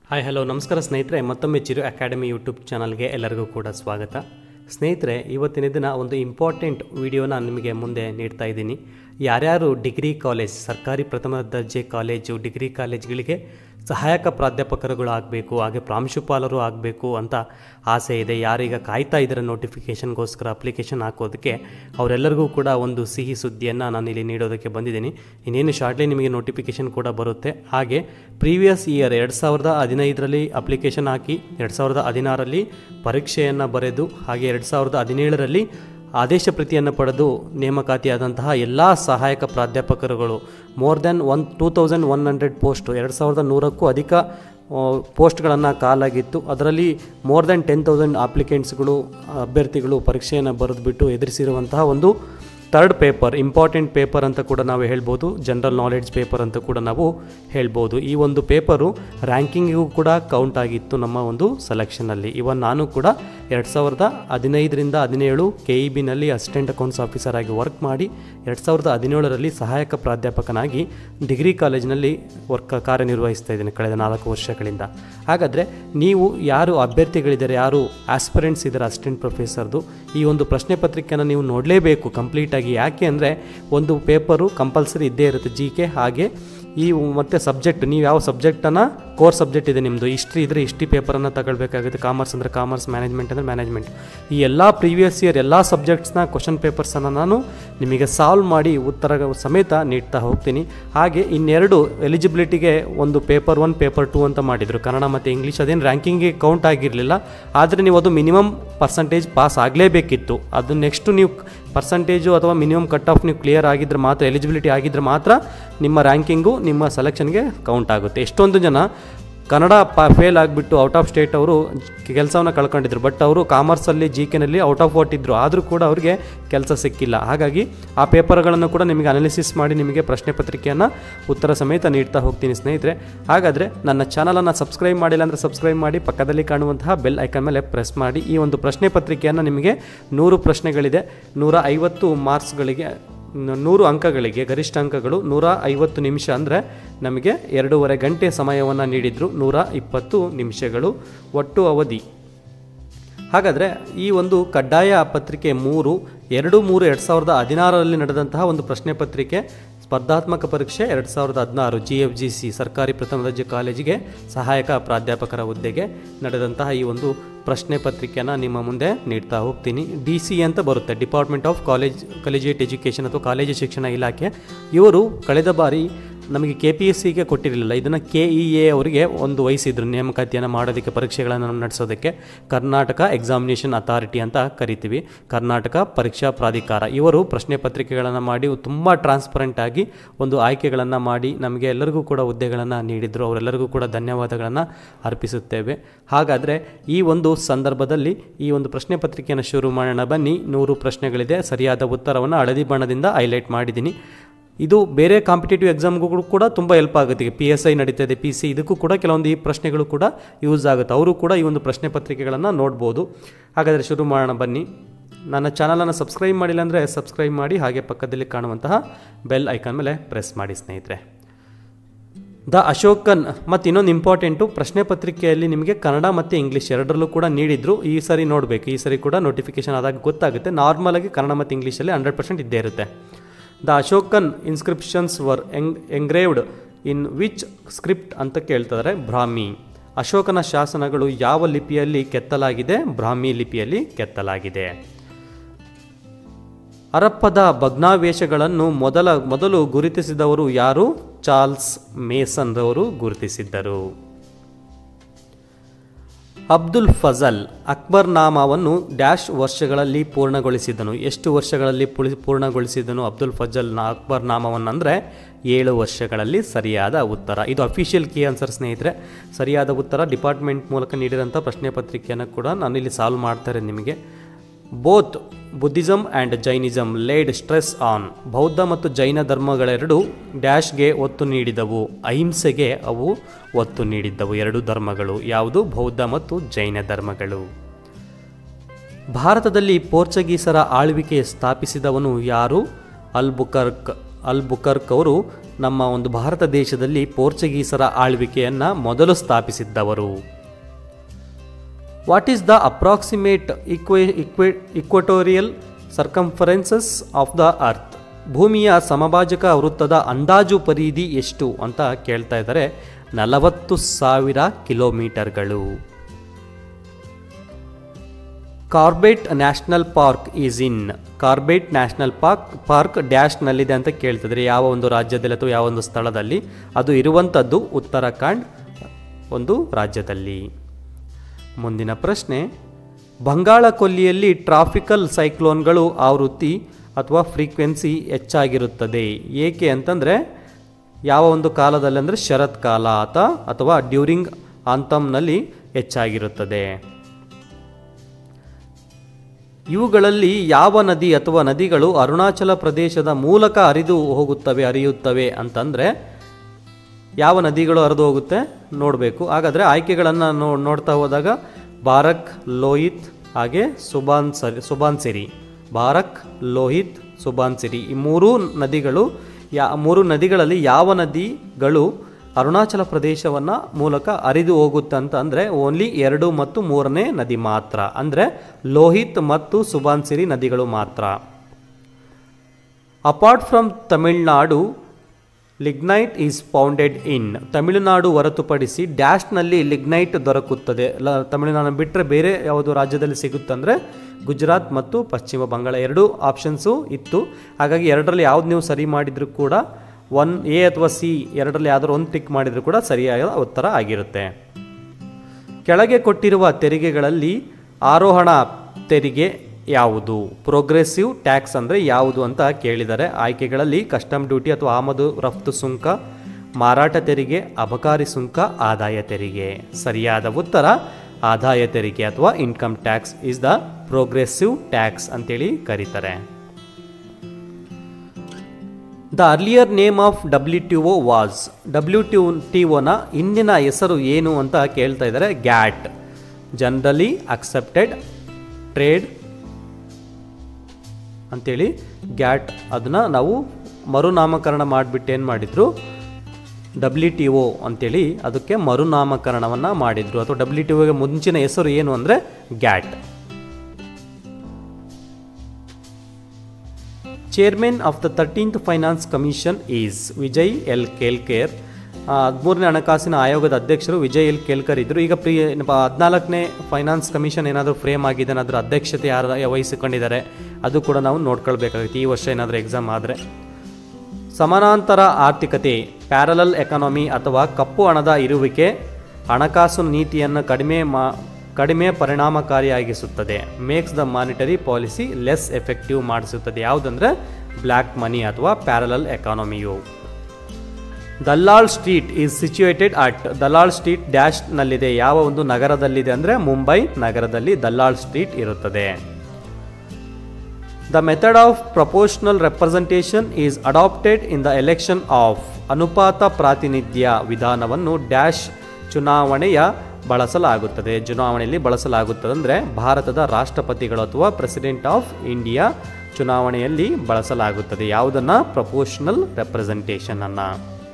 hi hello ನಮಸ್ಕಾರ ಸ್ನೇಹಿತರೆ ಮತ್ತೊಮ್ಮೆ ಚಿರು ಅಕಾಡೆಮಿ ಯೂಟ್ಯೂಬ್ ಚಾನಲ್ಗೆ ಎಲ್ಲರಿಗೂ ಕೂಡ ಸ್ವಾಗತ ಸ್ನೇಹಿತರೆ ಇವತ್ತಿನ ದಿನ ಒಂದು ಇಂಪಾರ್ಟೆಂಟ್ ವಿಡಿಯೋನ ನಿಮಗೆ ಮುಂದೆ ನೀಡ್ತಾ ಇದ್ದೀನಿ ಯಾರ್ಯಾರು ಡಿಗ್ರಿ ಕಾಲೇಜ್ ಸರ್ಕಾರಿ ಪ್ರಥಮ ದರ್ಜೆ ಕಾಲೇಜು ಡಿಗ್ರಿ ಕಾಲೇಜ್ಗಳಿಗೆ ಸಹಾಯಕ ಪ್ರಾಧ್ಯಾಪಕರುಗಳು ಆಗಬೇಕು ಹಾಗೆ ಪ್ರಾಂಶುಪಾಲರು ಆಗಬೇಕು ಅಂತ ಆಸೆ ಇದೆ ಯಾರೀಗ ಕಾಯ್ತಾ ಇದ್ದಾರೆ ನೋಟಿಫಿಕೇಷನ್ಗೋಸ್ಕರ ಅಪ್ಲಿಕೇಶನ್ ಹಾಕೋದಕ್ಕೆ ಅವರೆಲ್ಲರಿಗೂ ಕೂಡ ಒಂದು ಸಿಹಿ ಸುದ್ದಿಯನ್ನು ನಾನು ಇಲ್ಲಿ ನೀಡೋದಕ್ಕೆ ಬಂದಿದ್ದೀನಿ ಇನ್ನೇನು ಶಾರ್ಟ್ಲಿ ನಿಮಗೆ ನೋಟಿಫಿಕೇಷನ್ ಕೂಡ ಬರುತ್ತೆ ಹಾಗೆ ಪ್ರೀವಿಯಸ್ ಇಯರ್ ಎರಡು ಸಾವಿರದ ಹದಿನೈದರಲ್ಲಿ ಅಪ್ಲಿಕೇಶನ್ ಹಾಕಿ ಎರಡು ಸಾವಿರದ ಹದಿನಾರರಲ್ಲಿ ಪರೀಕ್ಷೆಯನ್ನು ಬರೆದು ಹಾಗೆ ಎರಡು ಸಾವಿರದ ಹದಿನೇಳರಲ್ಲಿ ಆದೇಶ ಪ್ರತಿಯನ್ನು ಪಡೆದು ನೇಮಕಾತಿಯಾದಂತಹ ಎಲ್ಲ ಸಹಾಯಕ ಪ್ರಾಧ್ಯಾಪಕರುಗಳು more than one two thousand one hundred post ಎರಡು ಸಾವಿರದ ನೂರಕ್ಕೂ ಅಧಿಕ ಪೋಸ್ಟ್ಗಳನ್ನು ಕಾಲಾಗಿತ್ತು ಅದರಲ್ಲಿ ಮೋರ್ ದೆನ್ ಟೆನ್ ತೌಸಂಡ್ ಅಪ್ಲಿಕೆಂಟ್ಸ್ಗಳು ಅಭ್ಯರ್ಥಿಗಳು ಪರೀಕ್ಷೆಯನ್ನು ಬರೆದುಬಿಟ್ಟು ಎದುರಿಸಿರುವಂತಹ ಒಂದು ಥರ್ಡ್ ಪೇಪರ್ ಇಂಪಾರ್ಟೆಂಟ್ ಪೇಪರ್ ಅಂತ ಕೂಡ ನಾವು ಹೇಳ್ಬೋದು ಜನರಲ್ ನಾಲೆಡ್ಜ್ ಪೇಪರ್ ಅಂತ ಕೂಡ ನಾವು ಹೇಳ್ಬೋದು ಈ ಒಂದು ಪೇಪರು ರ್ಯಾಂಕಿಂಗಿಗೂ ಕೂಡ ಕೌಂಟ್ ಆಗಿತ್ತು ನಮ್ಮ ಒಂದು ಸೆಲೆಕ್ಷನಲ್ಲಿ ಇವನ್ ನಾನು ಕೂಡ ಎರಡು ಸಾವಿರದ ಹದಿನೈದರಿಂದ ಹದಿನೇಳು ಕೆ ಇ ಬಿನಲ್ಲಿ ಅಸಿಸ್ಟೆಂಟ್ ಅಕೌಂಟ್ಸ್ ಆಫೀಸರ್ ಆಗಿ ವರ್ಕ್ ಮಾಡಿ ಎರಡು ಸಾವಿರದ ಹದಿನೇಳರಲ್ಲಿ ಸಹಾಯಕ ಪ್ರಾಧ್ಯಾಪಕನಾಗಿ ಡಿಗ್ರಿ ಕಾಲೇಜಿನಲ್ಲಿ ವರ್ಕ್ ಕಾರ್ಯನಿರ್ವಹಿಸ್ತಾ ಇದ್ದೀನಿ ಕಳೆದ ನಾಲ್ಕು ವರ್ಷಗಳಿಂದ ಹಾಗಾದರೆ ನೀವು ಯಾರು ಅಭ್ಯರ್ಥಿಗಳಿದ್ದಾರೆ ಯಾರು ಆಸ್ಪಿರೆಂಟ್ಸ್ ಇದ್ದಾರೆ ಅಸಿಸ್ಟೆಂಟ್ ಪ್ರೊಫೆಸರ್ದು ಈ ಒಂದು ಪ್ರಶ್ನೆ ಪತ್ರಿಕೆಯನ್ನು ನೀವು ನೋಡಲೇಬೇಕು ಕಂಪ್ಲೀಟಾಗಿ ಯಾಕೆ ಅಂದರೆ ಒಂದು ಪೇಪರು ಕಂಪಲ್ಸರಿ ಇದ್ದೇ ಇರುತ್ತೆ ಜಿ ಕೆ ಹಾಗೆ ಈ ಮತ್ತು ಸಬ್ಜೆಕ್ಟ್ ನೀವು ಯಾವ ಸಬ್ಜೆಕ್ಟನ್ನು ಕೋರ್ ಸಬ್ಜೆಕ್ಟ್ ಇದೆ ನಿಮ್ಮದು ಹಿಸ್ಟ್ರಿ ಇದ್ದರೆ ಹಿಸ್ಟ್ರಿ ಪೇಪರನ್ನು ತಗೊಳ್ಬೇಕಾಗುತ್ತೆ ಕಾಮರ್ಸ್ ಅಂದರೆ ಕಾಮರ್ಸ್ ಮ್ಯಾನೇಜ್ಮೆಂಟ್ ಅಂದರೆ ಮ್ಯಾನೇಜ್ಮೆಂಟ್ ಈ ಎಲ್ಲ ಪ್ರೀವಿಯಸ್ ಇಯರ್ ಎಲ್ಲ ಸಬ್ಜೆಕ್ಟ್ಸ್ನ ಕ್ವಶನ್ ಪೇಪರ್ಸನ್ನು ನಾನು ನಿಮಗೆ ಸಾಲ್ವ್ ಮಾಡಿ ಉತ್ತರ ಸಮೇತ ನೀಡ್ತಾ ಹೋಗ್ತೀನಿ ಹಾಗೆ ಇನ್ನೆರಡು ಎಲಿಜಿಬಿಲಿಟಿಗೆ ಒಂದು ಪೇಪರ್ ಒನ್ ಪೇಪರ್ ಟು ಅಂತ ಮಾಡಿದರು ಕನ್ನಡ ಮತ್ತು ಇಂಗ್ಲೀಷ್ ಅದೇನು ರ್ಯಾಂಕಿಂಗಿಗೆ ಕೌಂಟ್ ಆಗಿರಲಿಲ್ಲ ಆದರೆ ನೀವು ಅದು ಮಿನಿಮಮ್ ಪರ್ಸಂಟೇಜ್ ಪಾಸ್ ಆಗಲೇಬೇಕಿತ್ತು ಅದು ನೆಕ್ಸ್ಟು ನೀವು ಪರ್ಸಂಟೇಜು ಅಥವಾ ಮಿನಿಮಮ್ ಕಟ್ ಆಫ್ ನೀವು ಕ್ಲಿಯರ್ ಆಗಿದ್ದರೆ ಮಾತ್ರ ಎಲಿಜಿಬಿಲಿಟಿ ಆಗಿದ್ದರೆ ಮಾತ್ರ ನಿಮ್ಮ ರ್ಯಾಂಕಿಂಗು ನಿಮ್ಮ ಸೆಲೆಕ್ಷನ್ಗೆ ಕೌಂಟ್ ಆಗುತ್ತೆ ಎಷ್ಟೊಂದು ಜನ ಕನ್ನಡ ಪ ಫೇಲ್ ಆಗಿಬಿಟ್ಟು ಔಟ್ ಆಫ್ ಸ್ಟೇಟ್ ಅವರು ಕೆಲಸವನ್ನು ಕಳ್ಕೊಂಡಿದ್ರು ಬಟ್ ಅವರು ಕಾಮರ್ಸಲ್ಲಿ ಜಿ ಕೆನಲ್ಲಿ ಔಟ್ ಆಫ್ ವಾಟ್ ಇದ್ದರು ಆದರೂ ಕೂಡ ಅವರಿಗೆ ಕೆಲಸ ಸಿಕ್ಕಿಲ್ಲ ಹಾಗಾಗಿ ಆ ಪೇಪರ್ಗಳನ್ನು ಕೂಡ ನಿಮಗೆ ಅನಾಲಿಸಿಸ್ ಮಾಡಿ ನಿಮಗೆ ಪ್ರಶ್ನೆ ಪತ್ರಿಕೆಯನ್ನು ಉತ್ತರ ಸಮೇತ ನೀಡ್ತಾ ಹೋಗ್ತೀನಿ ಸ್ನೇಹಿತರೆ ಹಾಗಾದರೆ ನನ್ನ ಚಾನಲನ್ನು ಸಬ್ಸ್ಕ್ರೈಬ್ ಮಾಡಿಲ್ಲ ಅಂದರೆ ಸಬ್ಸ್ಕ್ರೈಬ್ ಮಾಡಿ ಪಕ್ಕದಲ್ಲಿ ಕಾಣುವಂತಹ ಬೆಲ್ ಐಕನ್ ಮೇಲೆ ಪ್ರೆಸ್ ಮಾಡಿ ಈ ಒಂದು ಪ್ರಶ್ನೆ ಪತ್ರಿಕೆಯನ್ನು ನಿಮಗೆ ನೂರು ಪ್ರಶ್ನೆಗಳಿದೆ ನೂರ ಐವತ್ತು ಮಾರ್ಕ್ಸ್ಗಳಿಗೆ ನೂರು ಅಂಕಗಳಿಗೆ ಗರಿಷ್ಠ ಅಂಕಗಳು ನೂರ ಐವತ್ತು ನಿಮಿಷ ಅಂದರೆ ನಮಗೆ ಎರಡೂವರೆ ಗಂಟೆ ಸಮಯವನ್ನು ನೀಡಿದರು ನೂರ ಇಪ್ಪತ್ತು ನಿಮಿಷಗಳು ಒಟ್ಟು ಅವಧಿ ಹಾಗಾದರೆ ಈ ಒಂದು ಕಡ್ಡಾಯ ಪತ್ರಿಕೆ ಮೂರು ಎರಡು ಮೂರು ಎರಡು ಸಾವಿರದ ಹದಿನಾರರಲ್ಲಿ ನಡೆದಂತಹ ಒಂದು ಪ್ರಶ್ನೆ ಪತ್ರಿಕೆ ಸ್ಪರ್ಧಾತ್ಮಕ ಪರೀಕ್ಷೆ ಎರಡು ಸಾವಿರದ ಹದಿನಾರು ಜಿ ಎಫ್ ಜಿ ಸಿ ಸರ್ಕಾರಿ ಪ್ರಥಮ ದರ್ಜೆ ಕಾಲೇಜಿಗೆ ಸಹಾಯಕ ಪ್ರಾಧ್ಯಾಪಕರ ಹುದ್ದೆಗೆ ನಡೆದಂತಹ ಈ ಒಂದು ಪ್ರಶ್ನೆ ಪತ್ರಿಕೆಯನ್ನು ನಿಮ್ಮ ಮುಂದೆ ನೀಡ್ತಾ ಹೋಗ್ತೀನಿ ಡಿ ಸಿ ಅಂತ ಬರುತ್ತೆ department of college collegiate education ಅಥವಾ ಕಾಲೇಜು ಶಿಕ್ಷಣ ಇಲಾಖೆ ಇವರು ಕಳೆದ ಬಾರಿ ನಮಗೆ ಕೆ ಪಿ ಎಸ್ ಸಿಗೆ ಕೊಟ್ಟಿರಲಿಲ್ಲ ಇದನ್ನು ಕೆ ಇ ಎ ಅವರಿಗೆ ಒಂದು ವಹಿಸಿದ್ರು ನೇಮಕಾತಿಯನ್ನು ಮಾಡೋದಕ್ಕೆ ಪರೀಕ್ಷೆಗಳನ್ನು ನಡೆಸೋದಕ್ಕೆ ಕರ್ನಾಟಕ ಎಕ್ಸಾಮಿನೇಷನ್ ಅಥಾರಿಟಿ ಅಂತ ಕರಿತೀವಿ ಕರ್ನಾಟಕ ಪರೀಕ್ಷಾ ಪ್ರಾಧಿಕಾರ ಇವರು ಪ್ರಶ್ನೆ ಪತ್ರಿಕೆಗಳನ್ನು ಮಾಡಿ ತುಂಬ ಟ್ರಾನ್ಸ್ಪರೆಂಟ್ ಆಗಿ ಒಂದು ಆಯ್ಕೆಗಳನ್ನು ಮಾಡಿ ನಮಗೆ ಎಲ್ಲರಿಗೂ ಕೂಡ ಹುದ್ದೆಗಳನ್ನು ನೀಡಿದರು ಅವರೆಲ್ಲರಿಗೂ ಕೂಡ ಧನ್ಯವಾದಗಳನ್ನು ಅರ್ಪಿಸುತ್ತೇವೆ ಹಾಗಾದರೆ ಈ ಒಂದು ಸಂದರ್ಭದಲ್ಲಿ ಈ ಒಂದು ಪ್ರಶ್ನೆ ಪತ್ರಿಕೆಯನ್ನು ಶುರು ಮಾಡೋಣ ಬನ್ನಿ ನೂರು ಪ್ರಶ್ನೆಗಳಿದೆ ಸರಿಯಾದ ಉತ್ತರವನ್ನು ಹಳದಿ ಬಣ್ಣದಿಂದ ಹೈಲೈಟ್ ಮಾಡಿದ್ದೀನಿ ಇದು ಬೇರೆ ಕಾಂಪಿಟೇಟಿವ್ ಎಕ್ಸಾಮ್ಗೂ ಕೂಡ ತುಂಬ ಹೆಲ್ಪ್ ಆಗುತ್ತೆ ಈಗ ಪಿ ಎಸ್ ಐ ನಡೀತಾ ಇದೆ ಪಿ ಸಿ ಇದಕ್ಕೂ ಕೂಡ ಕೆಲವೊಂದು ಈ ಪ್ರಶ್ನೆಗಳು ಕೂಡ ಯೂಸ್ ಆಗುತ್ತೆ ಅವರು ಕೂಡ ಈ ಒಂದು ಪ್ರಶ್ನೆ ಪತ್ರಿಕೆಗಳನ್ನು ನೋಡ್ಬೋದು ಹಾಗಾದರೆ ಶುರು ಮಾಡೋಣ ಬನ್ನಿ ನನ್ನ ಚಾನಲನ್ನು ಸಬ್ಸ್ಕ್ರೈಬ್ ಮಾಡಿಲ್ಲ ಅಂದರೆ ಸಬ್ಸ್ಕ್ರೈಬ್ ಮಾಡಿ ಹಾಗೆ ಪಕ್ಕದಲ್ಲಿ ಕಾಣುವಂತಹ ಬೆಲ್ ಐಕಾನ್ ಮೇಲೆ ಪ್ರೆಸ್ ಮಾಡಿ ಸ್ನೇಹಿತರೆ ದ ಅಶೋಕನ್ ಮತ್ತು ಇನ್ನೊಂದು ಇಂಪಾರ್ಟೆಂಟು ಪ್ರಶ್ನೆ ಪತ್ರಿಕೆಯಲ್ಲಿ ನಿಮಗೆ ಕನ್ನಡ ಮತ್ತು ಇಂಗ್ಲೀಷ್ ಎರಡರಲ್ಲೂ ಕೂಡ ನೀಡಿದ್ರು ಈ ಸರಿ ನೋಡಬೇಕು ಈ ಸರಿ ಕೂಡ ನೋಟಿಫಿಕೇಶನ್ ಆದಾಗ ಗೊತ್ತಾಗುತ್ತೆ ನಾರ್ಮಲಾಗಿ ಕನ್ನಡ ಮತ್ತು ಇಂಗ್ಲೀಷಲ್ಲಿ ಹಂಡ್ರೆಡ್ ಪರ್ಸೆಂಟ್ ಇದ್ದೇ ಇರುತ್ತೆ the Ashokan inscriptions were eng engraved in which script ಅಂತ ಕೇಳ್ತಾರೆ ಬ್ರಾಹ್ಮಿ ಅಶೋಕನ ಶಾಸನಗಳು ಯಾವ ಲಿಪಿಯಲ್ಲಿ ಕೆತ್ತಲಾಗಿದೆ ಬ್ರಾಹ್ಮಿ ಲಿಪಿಯಲ್ಲಿ ಕೆತ್ತಲಾಗಿದೆ ಹರಪ್ಪದ ಭಗ್ನಾವೇಶಗಳನ್ನು ಮೊದಲ ಮೊದಲು ಗುರುತಿಸಿದವರು ಯಾರು ಚಾರ್ಲ್ಸ್ ಮೇಸನ್ ರವರು ಗುರುತಿಸಿದ್ದರು ಅಬ್ದುಲ್ ಫಜಲ್ ಅಕ್ಬರ್ ನಾಮವನ್ನು ಡ್ಯಾಶ್ ವರ್ಷಗಳಲ್ಲಿ ಪೂರ್ಣಗೊಳಿಸಿದನು ಎಷ್ಟು ವರ್ಷಗಳಲ್ಲಿ ಪುಳಿ ಪೂರ್ಣಗೊಳಿಸಿದನು ಅಬ್ದುಲ್ ಫಜಲ್ ನಾ ಅಕ್ಬರ್ ನಾಮವನ್ನು ಅಂದರೆ ಏಳು ವರ್ಷಗಳಲ್ಲಿ ಸರಿಯಾದ ಉತ್ತರ ಇದು ಅಫಿಷಿಯಲ್ ಕೀ ಆನ್ಸರ್ ಸ್ನೇಹಿತರೆ ಸರಿಯಾದ ಉತ್ತರ ಡಿಪಾರ್ಟ್ಮೆಂಟ್ ಮೂಲಕ ನೀಡಿದಂಥ ಪ್ರಶ್ನೆ ಪತ್ರಿಕೆಯನ್ನು ಕೂಡ ನಾನಿಲ್ಲಿ ಸಾಲ್ವ್ ಮಾಡ್ತಾರೆ ನಿಮಗೆ both Buddhism and Jainism laid stress on ಬೌದ್ಧ ಮತ್ತು ಜೈನ ಧರ್ಮಗಳೆರಡು ಡ್ಯಾಶ್ಗೆ ಒತ್ತು ನೀಡಿದವು ಅಹಿಂಸೆಗೆ ಅವು ಒತ್ತು ನೀಡಿದ್ದವು ಎರಡು ಧರ್ಮಗಳು ಯಾವುದು ಬೌದ್ಧ ಮತ್ತು ಜೈನ ಧರ್ಮಗಳು ಭಾರತದಲ್ಲಿ ಪೋರ್ಚುಗೀಸರ ಆಳ್ವಿಕೆ ಸ್ಥಾಪಿಸಿದವನು ಯಾರು ಅಲ್ಬುಕರ್ಕ್ ಅಲ್ ಬುಕರ್ಕ್ ಅವರು ನಮ್ಮ ಒಂದು ಭಾರತ ದೇಶದಲ್ಲಿ ಪೋರ್ಚುಗೀಸರ ಆಳ್ವಿಕೆಯನ್ನು ಮೊದಲು ಸ್ಥಾಪಿಸಿದ್ದವರು what is the approximate eque eque equatorial circumferences of the earth ಭೂಮಿಯ ಸಮಭಾಜಕ ವೃತ್ತದ ಅಂದಾಜು ಪರಿಧಿ ಎಷ್ಟು ಅಂತ ಕೇಳ್ತಾ ಇದ್ದಾರೆ ನಲವತ್ತು ಸಾವಿರ ಕಿಲೋಮೀಟರ್ಗಳು Corbett national park is in Corbett national park park ಡ್ಯಾಶ್ನಲ್ಲಿದೆ ಅಂತ ಕೇಳ್ತಿದ್ರೆ ಯಾವ ಒಂದು ರಾಜ್ಯದಲ್ಲಿ ಅಥವಾ ಯಾವ ಒಂದು ಸ್ಥಳದಲ್ಲಿ ಅದು ಇರುವಂಥದ್ದು ಉತ್ತರಾಖಂಡ್ ಒಂದು ರಾಜ್ಯದಲ್ಲಿ ಮುಂದಿನ ಪ್ರಶ್ನೆ ಬಂಗಾಳ ಕೊಲ್ಲಿಯಲ್ಲಿ ಟ್ರಾಫಿಕಲ್ ಸೈಕ್ಲೋನ್ಗಳು ಆವೃತ್ತಿ ಅಥವಾ ಫ್ರೀಕ್ವೆನ್ಸಿ ಹೆಚ್ಚಾಗಿರುತ್ತದೆ ಏಕೆ ಅಂತಂದರೆ ಯಾವ ಒಂದು ಕಾಲದಲ್ಲಿ ಅಂದರೆ ಶರತ್ಕಾಲ ಆತ ಅಥವಾ ಡ್ಯೂರಿಂಗ್ ಆಂತಮ್ನಲ್ಲಿ ಹೆಚ್ಚಾಗಿರುತ್ತದೆ ಇವುಗಳಲ್ಲಿ ಯಾವ ನದಿ ಅಥವಾ ನದಿಗಳು ಅರುಣಾಚಲ ಪ್ರದೇಶದ ಮೂಲಕ ಹರಿದು ಹೋಗುತ್ತವೆ ಹರಿಯುತ್ತವೆ ಅಂತಂದರೆ ಯಾವ ನದಿಗಳು ಹರಿದು ಹೋಗುತ್ತೆ ನೋಡಬೇಕು ಹಾಗಾದರೆ ಆಯ್ಕೆಗಳನ್ನು ನೋ ನೋಡ್ತಾ ಹೋದಾಗ ಬಾರಕ್ ಲೋಹಿತ್ ಹಾಗೆ ಸುಬಾನ್ಸರಿ ಸುಬಾನ್ಸಿರಿ ಬಾರಕ್ ಲೋಹಿತ್ ಸುಬಾನ್ಸಿರಿ ಈ ಮೂರು ನದಿಗಳು ಯಾ ಮೂರು ನದಿಗಳಲ್ಲಿ ಯಾವ ನದಿಗಳು ಅರುಣಾಚಲ ಪ್ರದೇಶವನ್ನು ಮೂಲಕ ಹರಿದು ಹೋಗುತ್ತೆ ಅಂತ ಅಂದರೆ ಓನ್ಲಿ ಎರಡು ಮತ್ತು ಮೂರನೇ ನದಿ ಮಾತ್ರ ಅಂದರೆ ಲೋಹಿತ್ ಮತ್ತು ಸುಬಾನ್ಸಿರಿ ನದಿಗಳು ಮಾತ್ರ apart from Tamil Nadu lignite is founded in Tamil Nadu ಹೊರತುಪಡಿಸಿ ಡ್ಯಾಶ್ನಲ್ಲಿ ಲಿಗ್ನೈಟ್ ದೊರಕುತ್ತದೆ ಲ ತಮಿಳುನಾಡು ಬಿಟ್ಟರೆ ಬೇರೆ ಯಾವುದು ರಾಜ್ಯದಲ್ಲಿ ಸಿಗುತ್ತಂದರೆ ಗುಜರಾತ್ ಮತ್ತು ಪಶ್ಚಿಮ ಬಂಗಾಳ ಎರಡು ಆಪ್ಷನ್ಸು ಇತ್ತು ಹಾಗಾಗಿ ಎರಡರಲ್ಲಿ ಯಾವ್ದು ನೀವು ಸರಿ ಮಾಡಿದರೂ ಕೂಡ ಒನ್ ಎ ಅಥವಾ ಸಿ ಎರಡರಲ್ಲಿ ಯಾವ್ದಾದ್ರು ಒಂದು ಟಿಕ್ ಮಾಡಿದರೂ ಕೂಡ ಸರಿಯಾದ ಉತ್ತರ ಆಗಿರುತ್ತೆ ಕೆಳಗೆ ಕೊಟ್ಟಿರುವ ತೆರಿಗೆಗಳಲ್ಲಿ ಆರೋಹಣ ತೆರಿಗೆ ಯಾವುದು ಪ್ರೋಗ್ರೆಸಿವ್ ಟ್ಯಾಕ್ಸ್ ಅಂದರೆ ಯಾವುದು ಅಂತ ಕೇಳಿದ್ದಾರೆ ಆಯ್ಕೆಗಳಲ್ಲಿ ಕಸ್ಟಮ್ ಡ್ಯೂಟಿ ಅಥವಾ ಆಮದು ರಫ್ತು ಸುಂಕ ಮಾರಾಟ ತೆರಿಗೆ ಅಬಕಾರಿ ಸುಂಕ ಆದಾಯ ತೆರಿಗೆ ಸರಿಯಾದ ಉತ್ತರ ಆದಾಯ ತೆರಿಗೆ ಅಥವಾ income tax is the progressive tax ಅಂತೇಳಿ ಕರೀತಾರೆ the earlier name of W T O was W T T ಒನ ಇಂದಿನ ಹೆಸರು ಏನು ಅಂತ ಕೇಳ್ತಾ ಇದ್ದಾರೆ ಗ್ಯಾಟ್ ಜನರಲಿ ಅಕ್ಸೆಪ್ಟೆಡ್ ಟ್ರೇಡ್ ಅಂತೇಳಿ ಗ್ಯಾಟ್ ಅದನ್ನು ನಾವು ಮರುನಾಮಕರಣ ಮಾಡಿಬಿಟ್ಟು ಏನು ಮಾಡಿದರು ಡಬ್ಲ್ಯೂ ಟಿ ಒ ಅಂತೇಳಿ ಅದಕ್ಕೆ ಮರುನಾಮಕರಣವನ್ನು ಮಾಡಿದರು ಅಥವಾ ಡಬ್ಲ್ಯೂ ಟಿ ಒಗೆ ಮುಂಚಿನ ಹೆಸರು ಏನು ಅಂದರೆ GATT chairman of the thirteenth finance commission is Vijay L Kelkar ಹದಿಮೂರನೇ ಹಣಕಾಸಿನ ಆಯೋಗದ ಅಧ್ಯಕ್ಷರು ವಿಜಯ್ ಎಲ್ ಕೇಲ್ಕರ್ ಇದ್ದರು ಈಗ ಪ್ರಿ ಹದಿನಾಲ್ಕನೇ ಫೈನಾನ್ಸ್ ಕಮಿಷನ್ ಏನಾದರೂ ಫ್ರೇಮ್ ಆಗಿದೆ ಅದರ ಅಧ್ಯಕ್ಷತೆ ಯಾರು ವಹಿಸಿಕೊಂಡಿದ್ದಾರೆ ಅದು ಕೂಡ ನಾವು ನೋಡ್ಕೊಳ್ಬೇಕಾಗುತ್ತೆ ಈ ವರ್ಷ ಏನಾದರೂ ಎಕ್ಸಾಮ್ ಆದರೆ ಸಮಾನಾಂತರ ಆರ್ಥಿಕತೆ ಪ್ಯಾರಲಲ್ ಎಕಾನಮಿ ಅಥವಾ ಕಪ್ಪು ಹಣದ ಇರುವಿಕೆ ಹಣಕಾಸು ನೀತಿಯನ್ನು ಕಡಿಮೆ ಮಾ ಕಡಿಮೆ ಪರಿಣಾಮಕಾರಿಯಾಗಿಸುತ್ತದೆ makes the monetary policy less effective ಮಾಡಿಸುತ್ತದೆ ಯಾವುದಂದ್ರೆ ಬ್ಲ್ಯಾಕ್ ಮನಿ ಅಥವಾ ಪ್ಯಾರಲಲ್ ಎಕಾನಮಿಯು Dalal street is situated at Dalal street ಡ್ಯಾಶ್ನಲ್ಲಿದೆ ಯಾವ ಒಂದು ನಗರದಲ್ಲಿದೆ ಅಂದರೆ ಮುಂಬೈ ನಗರದಲ್ಲಿ ದಲ್ಲಾಳ್ ಸ್ಟ್ರೀಟ್ ಇರುತ್ತದೆ the method of proportional representation is adopted in the election of ಅನುಪಾತ ಪ್ರಾತಿನಿಧ್ಯ ವಿಧಾನವನ್ನು ಡ್ಯಾಶ್ ಚುನಾವಣೆಯ ಬಳಸಲಾಗುತ್ತದೆ ಚುನಾವಣೆಯಲ್ಲಿ ಬಳಸಲಾಗುತ್ತದೆ ಅಂದರೆ ಭಾರತದ ರಾಷ್ಟ್ರಪತಿಗಳು ಅಥವಾ ಪ್ರೆಸಿಡೆಂಟ್ ಆಫ್ ಇಂಡಿಯಾ ಚುನಾವಣೆಯಲ್ಲಿ ಬಳಸಲಾಗುತ್ತದೆ ಯಾವುದನ್ನು ಪ್ರಪೋರ್ಷನಲ್ ರೆಪ್ರೆಸೆಂಟೇಷನ್ ಅನ್ನು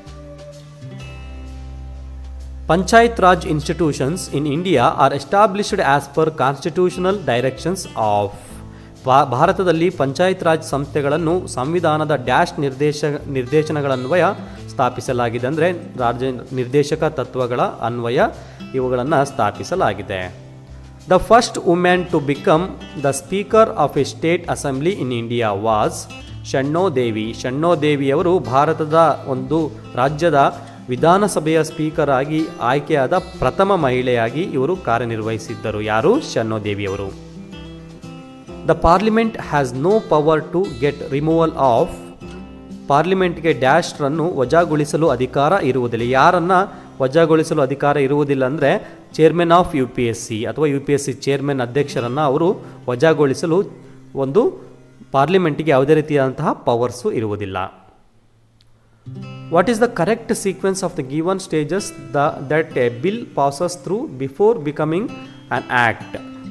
panchayat raj institutions in India are established as per constitutional directions of ಭಾರತದಲ್ಲಿ ಪಂಚಾಯತ್ ರಾಜ್ ಸಂಸ್ಥೆಗಳನ್ನು ಸಂವಿಧಾನದ ಡ್ಯಾಶ್ ನಿರ್ದೇಶ ನಿರ್ದೇಶನಗಳನ್ವಯ ಸ್ಥಾಪಿಸಲಾಗಿದೆ ಅಂದರೆ ರಾಜ್ಯ ನಿರ್ದೇಶಕ ತತ್ವಗಳ ಅನ್ವಯ ಇವುಗಳನ್ನು ಸ್ಥಾಪಿಸಲಾಗಿದೆ the first women to become the speaker of a state assembly in India was Shanno Devi Shanno ದೇವಿಯವರು ಭಾರತದ ಒಂದು ರಾಜ್ಯದ ವಿಧಾನಸಭೆಯ ಸ್ಪೀಕರ್ ಆಗಿ ಆಯ್ಕೆಯಾದ ಪ್ರಥಮ ಮಹಿಳೆಯಾಗಿ ಇವರು ಕಾರ್ಯನಿರ್ವಹಿಸಿದ್ದರು ಯಾರು ಷಣ್ಣೋ ದೇವಿಯವರು the parliament has no power to get removal of ಪಾರ್ಲಿಮೆಂಟ್ಗೆ ಡ್ಯಾಶ್ರನ್ನು ವಜಾಗೊಳಿಸಲು ಅಧಿಕಾರ ಇರುವುದಿಲ್ಲ ಯಾರನ್ನ ವಜಾಗೊಳಿಸಲು ಅಧಿಕಾರ ಇರುವುದಿಲ್ಲ ಅಂದರೆ chairman of U P S C ಅಥವಾ U P S C chairman ಅಧ್ಯಕ್ಷರನ್ನು ಅವರು ವಜಾಗೊಳಿಸಲು ಒಂದು ಪಾರ್ಲಿಮೆಂಟಿಗೆ ಯಾವುದೇ ರೀತಿಯಾದಂತಹ ಪವರ್ಸು ಇರುವುದಿಲ್ಲ what is the correct sequence of the given stages the that a bill passes through before becoming an act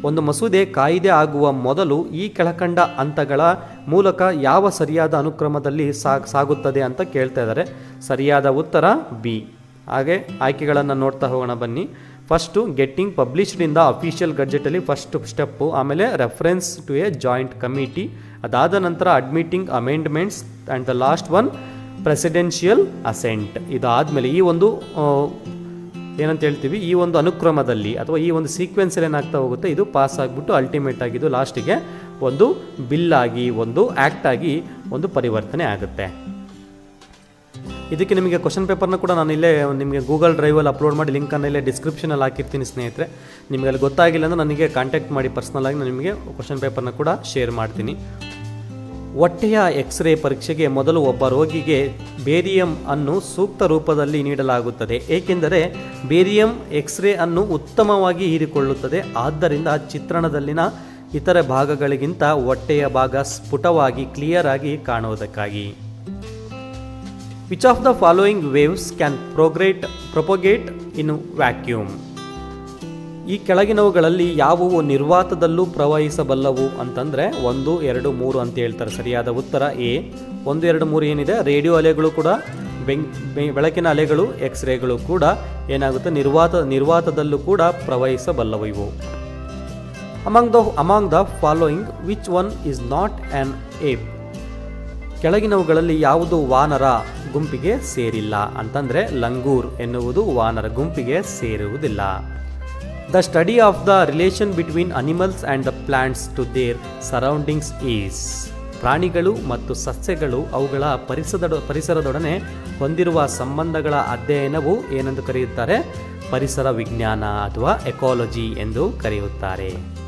ಒಂದು ಮಸೂದೆ ಕಾಯಿದೆ ಆಗುವ ಮೊದಲು ಈ ಕೆಳಕಂಡ ಹಂತಗಳ ಮೂಲಕ ಯಾವ ಸರಿಯಾದ ಅನುಕ್ರಮದಲ್ಲಿ ಸಾಗ್ ಸಾಗುತ್ತದೆ ಅಂತ ಕೇಳ್ತಾ ಇದ್ದಾರೆ ಸರಿಯಾದ ಉತ್ತರ ಬಿ ಹಾಗೆ ಆಯ್ಕೆಗಳನ್ನು ನೋಡ್ತಾ ಹೋಗೋಣ ಬನ್ನಿ first getting published in the official ಗಜೆಟಲ್ಲಿ ಫಸ್ಟ್ ಸ್ಟೆಪ್ಪು ಆಮೇಲೆ reference to a joint committee ಅದಾದ ನಂತರ admitting amendments and the last one presidential assent ಇದಾದಮೇಲೆ ಈ ಒಂದು ಆ, ಏನಂತ ಹೇಳ್ತೀವಿ ಈ ಒಂದು ಅನುಕ್ರಮದಲ್ಲಿ ಅಥವಾ ಈ ಒಂದು ಸೀಕ್ವೆನ್ಸಲ್ಲಿ ಏನಾಗ್ತಾ ಹೋಗುತ್ತೆ ಇದು ಪಾಸ್ ಆಗಿಬಿಟ್ಟು ಅಲ್ಟಿಮೇಟ್ ಆಗಿದ್ದು ಲಾಸ್ಟಿಗೆ ಒಂದು ಬಿಲ್ ಆಗಿ ಒಂದು ಆ್ಯಕ್ಟ್ ಆಗಿ ಒಂದು ಪರಿವರ್ತನೆ ಆಗುತ್ತೆ ಇದಕ್ಕೆ ನಿಮಗೆ ಕ್ವಶನ್ ಪೇಪರ್ನ ಕೂಡ ನಾನು ಇಲ್ಲೇ ನಿಮಗೆ ಗೂಗಲ್ ಡ್ರೈವಲ್ಲಿ ಅಪ್ಲೋಡ್ ಮಾಡಿ ಲಿಂಕನ್ನು ಇಲ್ಲೇ ಡಿಸ್ಕ್ರಿಪ್ಷನಲ್ಲಿ ಹಾಕಿರ್ತೀನಿ ಸ್ನೇಹಿತರೆ ನಿಮಗೆ ಅಲ್ಲಿ ಗೊತ್ತಾಗಿಲ್ಲ ಅಂದರೆ ನನಗೆ ಕಾಂಟ್ಯಾಕ್ಟ್ ಮಾಡಿ ಪರ್ಸ್ನಲ್ ಆಗಿ ನಾನು ನಿಮಗೆ ಕ್ವಶನ್ ಪೇಪರ್ನ ಕೂಡ ಶೇರ್ ಮಾಡ್ತೀನಿ ಹೊಟ್ಟೆಯ ಎಕ್ಸ್ರೇ ಪರೀಕ್ಷೆಗೆ ಮೊದಲು ಒಬ್ಬ ರೋಗಿಗೆ ಬೇರಿಯಂ ಅನ್ನು ಸೂಕ್ತ ರೂಪದಲ್ಲಿ ನೀಡಲಾಗುತ್ತದೆ ಏಕೆಂದರೆ ಬೇರಿಯಂ ಎಕ್ಸ್ರೇ ಅನ್ನು ಉತ್ತಮವಾಗಿ ಹೀರಿಕೊಳ್ಳುತ್ತದೆ ಆದ್ದರಿಂದ ಚಿತ್ರಣದಲ್ಲಿನ ಇತರೆ ಭಾಗಗಳಿಗಿಂತ ಹೊಟ್ಟೆಯ ಭಾಗ ಸ್ಫುಟವಾಗಿ ಕ್ಲಿಯರ್ ಆಗಿ ಕಾಣುವುದಕ್ಕಾಗಿ which of the following waves can prograte propagate in vacuum ಈ ಕೆಳಗಿನವುಗಳಲ್ಲಿ ಯಾವುವು ನಿರ್ವಾತದಲ್ಲೂ ಪ್ರವಹಿಸಬಲ್ಲವು ಅಂತಂದರೆ ಒಂದು ಎರಡು ಮೂರು ಅಂತ ಹೇಳ್ತಾರೆ ಸರಿಯಾದ ಉತ್ತರ ಎ ಒಂದು ಎರಡು ಮೂರು ಏನಿದೆ ರೇಡಿಯೋ ಅಲೆಗಳು ಕೂಡ ಬೆಂಗ್ ಬೆ- ಬೆಳಕಿನ ಅಲೆಗಳು ಎಕ್ಸ್ರೇಗಳು ಕೂಡ ಏನಾಗುತ್ತೆ ನಿರ್ವಾತ ನಿರ್ವಾತದಲ್ಲೂ ಕೂಡ ಪ್ರವಹಿಸಬಲ್ಲವು ಇವು among the among the following which one is not an ape ಕೆಳಗಿನವುಗಳಲ್ಲಿ ಯಾವುದು ವಾನರ ಗುಂಪಿಗೆ ಸೇರಿಲ್ಲ ಅಂತಂದರೆ ಲಂಗೂರ್ ಎನ್ನುವುದು ವಾನರ ಗುಂಪಿಗೆ ಸೇರುವುದಿಲ್ಲ the study of the relation between animals and the plants to their surroundings is ಪ್ರಾಣಿಗಳು ಮತ್ತು ಸಸ್ಯಗಳು ಅವುಗಳ ಪರಿಸರದ ಪರಿಸರದೊಡನೆ ಹೊಂದಿರುವ ಸಂಬಂಧಗಳ ಅಧ್ಯಯನವು ಏನೆಂದು ಕರೆಯುತ್ತಾರೆ ಪರಿಸರ ವಿಜ್ಞಾನ ಅಥವಾ ಎಕಾಲಜಿ ಎಂದು ಕರೆಯುತ್ತಾರೆ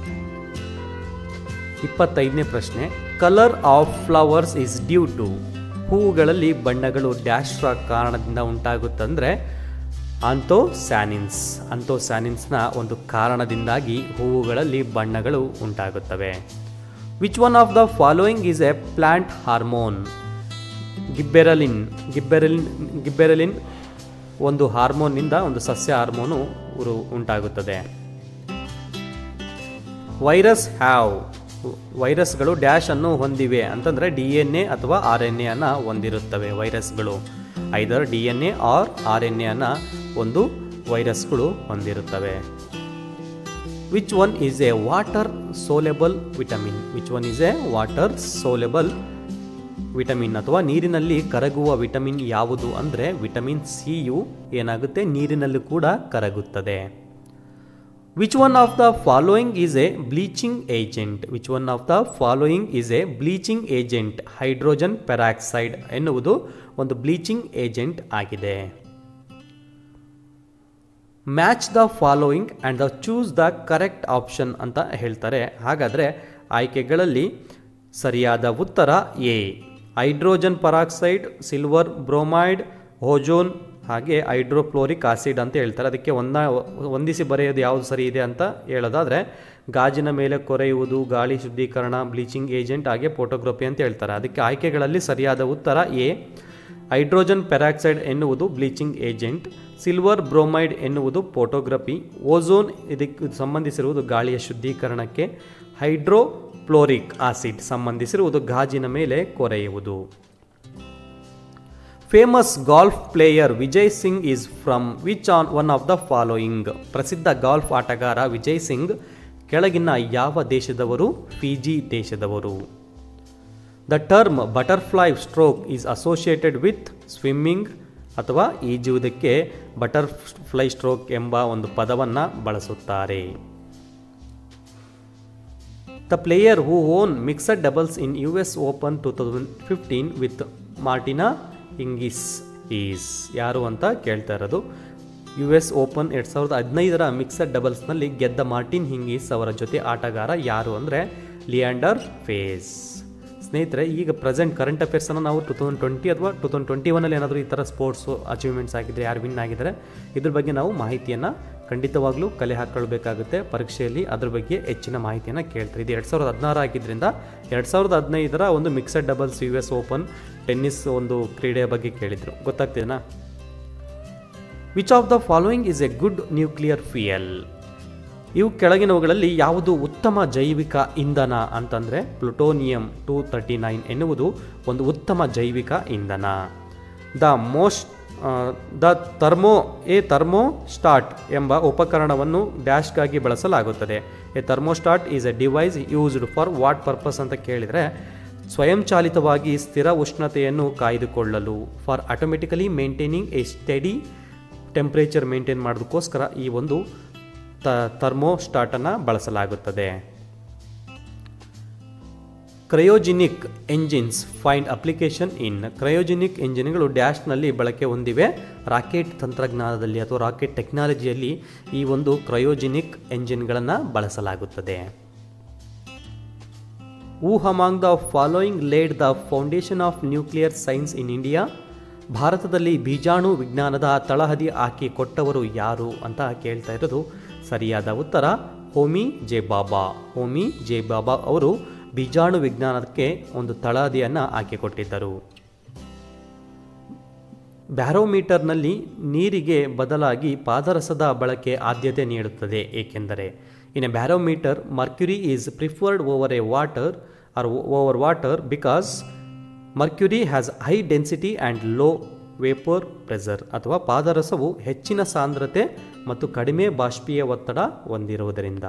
ಇಪ್ಪತ್ತೈದನೇ ಪ್ರಶ್ನೆ colour of flowers is due to ಹೂವುಗಳಲ್ಲಿ ಬಣ್ಣಗಳು ಡ್ಯಾಶ್ ಕಾರಣದಿಂದ ಉಂಟಾಗುತ್ತಂದರೆ ಆಂಥೋಸ್ಯಾನಿನ್ಸ್ ಆಂಥೋಸ್ಯಾನಿನ್ಸ್ನ ಒಂದು ಕಾರಣದಿಂದಾಗಿ ಹೂವುಗಳಲ್ಲಿ ಬಣ್ಣಗಳು ಉಂಟಾಗುತ್ತವೆ which one of the following is a plant hormone gibberellin gibberellin gibberellin ಒಂದು ಹಾರ್ಮೋನ್ನಿಂದ ಒಂದು ಸಸ್ಯ ಹಾರ್ಮೋನು ಉರು ಉಂಟಾಗುತ್ತದೆ ವೈರಸ್ ಹ್ಯಾವ್ ವೈರಸ್ಗಳು ಡ್ಯಾಶ್ ಅನ್ನು ಹೊಂದಿವೆ ಅಂತಂದರೆ ಡಿ ಎನ್ ಎ ಅಥವಾ ಆರ್ ಎನ್ ಎ ಅನ್ನು ಹೊಂದಿರುತ್ತವೆ ವೈರಸ್ಗಳು either D N A R R N A ಅನ್ನು ಒಂದು ವೈರಸ್ಗಳು ಹೊಂದಿರುತ್ತವೆ which one is a water soluble vitamin which one is a water soluble vitamin ಅಥವಾ ನೀರಿನಲ್ಲಿ ಕರಗುವ ವಿಟಮಿನ್ ಯಾವುದು ಅಂದರೆ ವಿಟಮಿನ್ ಸಿಯು ಏನಾಗುತ್ತೆ ನೀರಿನಲ್ಲಿ ಕೂಡ ಕರಗುತ್ತದೆ which one of the following is a bleaching agent which one of the following is a bleaching agent hydrogen peroxide ಎನ್ನುವುದು ಒಂದು ಬ್ಲೀಚಿಂಗ್ ಏಜೆಂಟ್ ಆಗಿದೆ match the following and the choose the correct option ಅಂತ ಹೇಳ್ತಾರೆ ಹಾಗಾದರೆ ಆಯ್ಕೆಗಳಲ್ಲಿ ಸರಿಯಾದ ಉತ್ತರ A hydrogen peroxide silver bromide ozone ಹಾಗೆ ಹೈಡ್ರೋಫ್ಲೋರಿಕ್ ಆಸಿಡ್ ಅಂತ ಹೇಳ್ತಾರೆ ಅದಕ್ಕೆ ಒಂದ ಹೊಂದಿಸಿ ಬರೆಯೋದು ಯಾವುದು ಸರಿ ಇದೆ ಅಂತ ಹೇಳೋದಾದರೆ ಗಾಜಿನ ಮೇಲೆ ಕೊರೆಯುವುದು ಗಾಳಿ ಶುದ್ಧೀಕರಣ ಬ್ಲೀಚಿಂಗ್ ಏಜೆಂಟ್ ಹಾಗೆ ಫೋಟೋಗ್ರಫಿ ಅಂತ ಹೇಳ್ತಾರೆ ಅದಕ್ಕೆ ಆಯ್ಕೆಗಳಲ್ಲಿ ಸರಿಯಾದ ಉತ್ತರ ಎ ಹೈಡ್ರೋಜನ್ ಪೆರಾಕ್ಸೈಡ್ ಎನ್ನುವುದು ಬ್ಲೀಚಿಂಗ್ ಏಜೆಂಟ್ ಸಿಲ್ವರ್ ಬ್ರೋಮೈಡ್ ಎನ್ನುವುದು ಫೋಟೋಗ್ರಫಿ ಓಝೋನ್ ಇದಕ್ಕೆ ಸಂಬಂಧಿಸಿರುವುದು ಗಾಳಿಯ ಶುದ್ಧೀಕರಣಕ್ಕೆ ಹೈಡ್ರೋಫ್ಲೋರಿಕ್ ಆಸಿಡ್ ಸಂಬಂಧಿಸಿರುವುದು ಗಾಜಿನ ಮೇಲೆ ಕೊರೆಯುವುದು famous golf player Vijay Singh is from which on one of the following ಪ್ರಸಿದ್ಧ ಗಾಲ್ಫ್ ಆಟಗಾರ ವಿಜಯ್ ಸಿಂಗ್ ಕೆಳಗಿನ ಯಾವ ದೇಶದವರು ಫಿಜಿ ದೇಶದವರು the term butterfly stroke is associated with swimming ಅಥವಾ ಈಜುವುದಕ್ಕೆ ಬಟರ್ಫ್ಲೈ ಸ್ಟ್ರೋಕ್ ಎಂಬ ಒಂದು ಪದವನ್ನು ಬಳಸುತ್ತಾರೆ the player who own mixed doubles in U S open two thousand fifteen with Martina Hingis is ಯಾರು ಅಂತ ಕೇಳ್ತಾ ಇರೋದು ಯು ಎಸ್ ಓಪನ್ ಎರಡು ಸಾವಿರದ ಹದಿನೈದರ ಮಿಕ್ಸಡ್ ಡಬಲ್ಸ್ನಲ್ಲಿ ಗೆದ್ದ ಮಾರ್ಟಿನ್ ಹಿಂಗೀಸ್ ಅವರ ಜೊತೆ ಆಟಗಾರ ಯಾರು ಅಂದರೆ ಲಿಯಾಂಡರ್ ಫೇಸ್ ಸ್ನೇಹಿತರೆ ಈಗ ಪ್ರೆಸೆಂಟ್ ಕರೆಂಟ್ ಅಫೇರ್ಸನ್ನು ನಾವು ಟು ತೌಸಂಡ್ ಟ್ವೆಂಟಿ ಅಥವಾ ಟು ತೌಸಂಡ್ ಟ್ವೆಂಟಿ ಒನಲ್ಲಿ ಏನಾದರೂ ಈ ಥರ ಸ್ಪೋರ್ಟ್ಸು ಅಚೀವ್ಮೆಂಟ್ಸ್ ಆಗಿದ್ದರೆ ಯಾರು ವಿನ್ ಆಗಿದ್ದಾರೆ ಇದ್ರ ಬಗ್ಗೆ ನಾವು ಮಾಹಿತಿಯನ್ನು ಖಂಡಿತವಾಗ್ಲೂ ಕಲೆ ಹಾಕ್ಕೊಳ್ಬೇಕಾಗುತ್ತೆ ಪರೀಕ್ಷೆಯಲ್ಲಿ ಅದ್ರ ಬಗ್ಗೆ ಹೆಚ್ಚಿನ ಮಾಹಿತಿಯನ್ನು ಕೇಳ್ತಾರೆ ಇದು ಎರಡು ಸಾವಿರದ ಹದಿನಾರು ಆಗಿದ್ದರಿಂದ ಎರಡು ಸಾವಿರದ ಹದಿನೈದರ ಒಂದು mixed doubles U S open tennis ಒಂದು ಕ್ರೀಡೆಯ ಬಗ್ಗೆ ಕೇಳಿದರು ಗೊತ್ತಾಗ್ತಿದೆನಾ which of the following is a good nuclear fuel ಇವು ಕೆಳಗಿನವುಗಳಲ್ಲಿ ಯಾವುದು ಉತ್ತಮ ಜೈವಿಕ ಇಂಧನ ಅಂತಂದರೆ ಪ್ಲುಟೋನಿಯಂ ಟೂ ತರ್ಟಿ ನೈನ್ ಎನ್ನುವುದು ಒಂದು ಉತ್ತಮ ಜೈವಿಕ ಇಂಧನ the most the thermo a thermostat ಎಂಬ ಉಪಕರಣವನ್ನು ಡ್ಯಾಶ್ಗಾಗಿ ಬಳಸಲಾಗುತ್ತದೆ a thermostat is a device used for what purpose ಅಂತ ಕೇಳಿದರೆ ಸ್ವಯಂಚಾಲಿತವಾಗಿ ಸ್ಥಿರ ಉಷ್ಣತೆಯನ್ನು ಕಾಯ್ದುಕೊಳ್ಳಲು for automatically maintaining a study temperature maintain ಮಾಡೋದಕ್ಕೋಸ್ಕರ ಈ ಒಂದು ತ ಥರ್ಮೋಸ್ಟಾಟನ್ನು ಬಳಸಲಾಗುತ್ತದೆ cryogenic engines find application in cryogenic ಎಂಜಿನ್ಗಳು ಡ್ಯಾಶ್ನಲ್ಲಿ ಬಳಕೆ ಹೊಂದಿವೆ ರಾಕೆಟ್ ತಂತ್ರಜ್ಞಾನದಲ್ಲಿ ಅಥವಾ ರಾಕೆಟ್ ಟೆಕ್ನಾಲಜಿಯಲ್ಲಿ ಈ ಒಂದು ಕ್ರಯೋಜಿನಿಕ್ ಎಂಜಿನ್ಗಳನ್ನು ಬಳಸಲಾಗುತ್ತದೆ who among the following laid the foundation of nuclear science in India ಭಾರತದಲ್ಲಿ ಬೀಜಾಣು ವಿಜ್ಞಾನದ ತಳಹದಿ ಹಾಕಿ ಕೊಟ್ಟವರು ಯಾರು ಅಂತ ಕೇಳ್ತಾ ಇರೋದು ಸರಿಯಾದ ಉತ್ತರ ಹೋಮಿ ಜೆ ಬಾಬಾ ಹೋಮಿ ಜೆ ಬಾಬಾ ಅವರು ಬೀಜಾಣು ವಿಜ್ಞಾನಕ್ಕೆ ಒಂದು ತಳಹದಿಯನ್ನು ಹಾಕಿಕೊಟ್ಟಿದ್ದರು ಬ್ಯಾರೋಮೀಟರ್ನಲ್ಲಿ ನೀರಿಗೆ ಬದಲಾಗಿ ಪಾದರಸದ ಬಳಕೆ ಆದ್ಯತೆ ನೀಡುತ್ತದೆ ಏಕೆಂದರೆ in a barometer mercury is preferred over a water or over water because mercury has high density and low vapour pressure ಅಥವಾ ಪಾದರಸವು ಹೆಚ್ಚಿನ ಸಾಂದ್ರತೆ ಮತ್ತು ಕಡಿಮೆ ಬಾಷ್ಪೀಯ ಒತ್ತಡ ಹೊಂದಿರುವುದರಿಂದ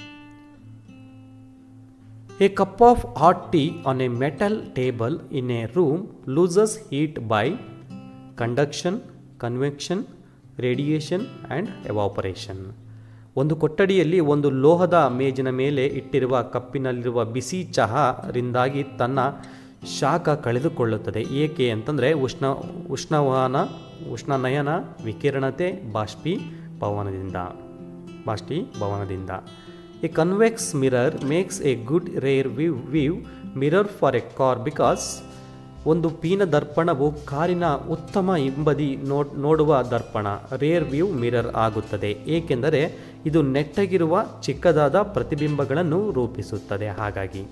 a cup of hot tea on a metal table in a room loses heat by conduction convection radiation and evaporation ಒಂದು ಕೊಠಡಿಯಲ್ಲಿ ಒಂದು ಲೋಹದ ಮೇಜಿನ ಮೇಲೆ ಇಟ್ಟಿರುವ ಕಪ್ಪಿನಲ್ಲಿರುವ ಬಿಸಿ ಚಹಾರಿಂದಾಗಿ ತನ್ನ ಶಾಖ ಕಳೆದುಕೊಳ್ಳುತ್ತದೆ ಏಕೆ ಅಂತಂದರೆ ಉಷ್ಣ ಉಷ್ಣವಾನ ಉಷ್ಣನಯನ ವಿಕಿರಣತೆ ಬಾಷ್ಪಿ ಪವನದಿಂದ ಬಾಷ್ಪಿ ಭವನದಿಂದ a convex mirror makes a good rear view view mirror for a car because ಒಂದು ಪೀನ ದರ್ಪಣವು ಕಾರಿನ ಉತ್ತಮ ಹಿಂಬದಿ ನೋಡ್ ನೋಡುವ ದರ್ಪಣ ರೇರ್ ವ್ಯೂ ಮಿರರ್ ಆಗುತ್ತದೆ ಏಕೆಂದರೆ ಇದು ನೆಟ್ಟಗಿರುವ ಚಿಕ್ಕದಾದ ಪ್ರತಿಬಿಂಬಗಳನ್ನು ರೂಪಿಸುತ್ತದೆ ಹಾಗಾಗಿ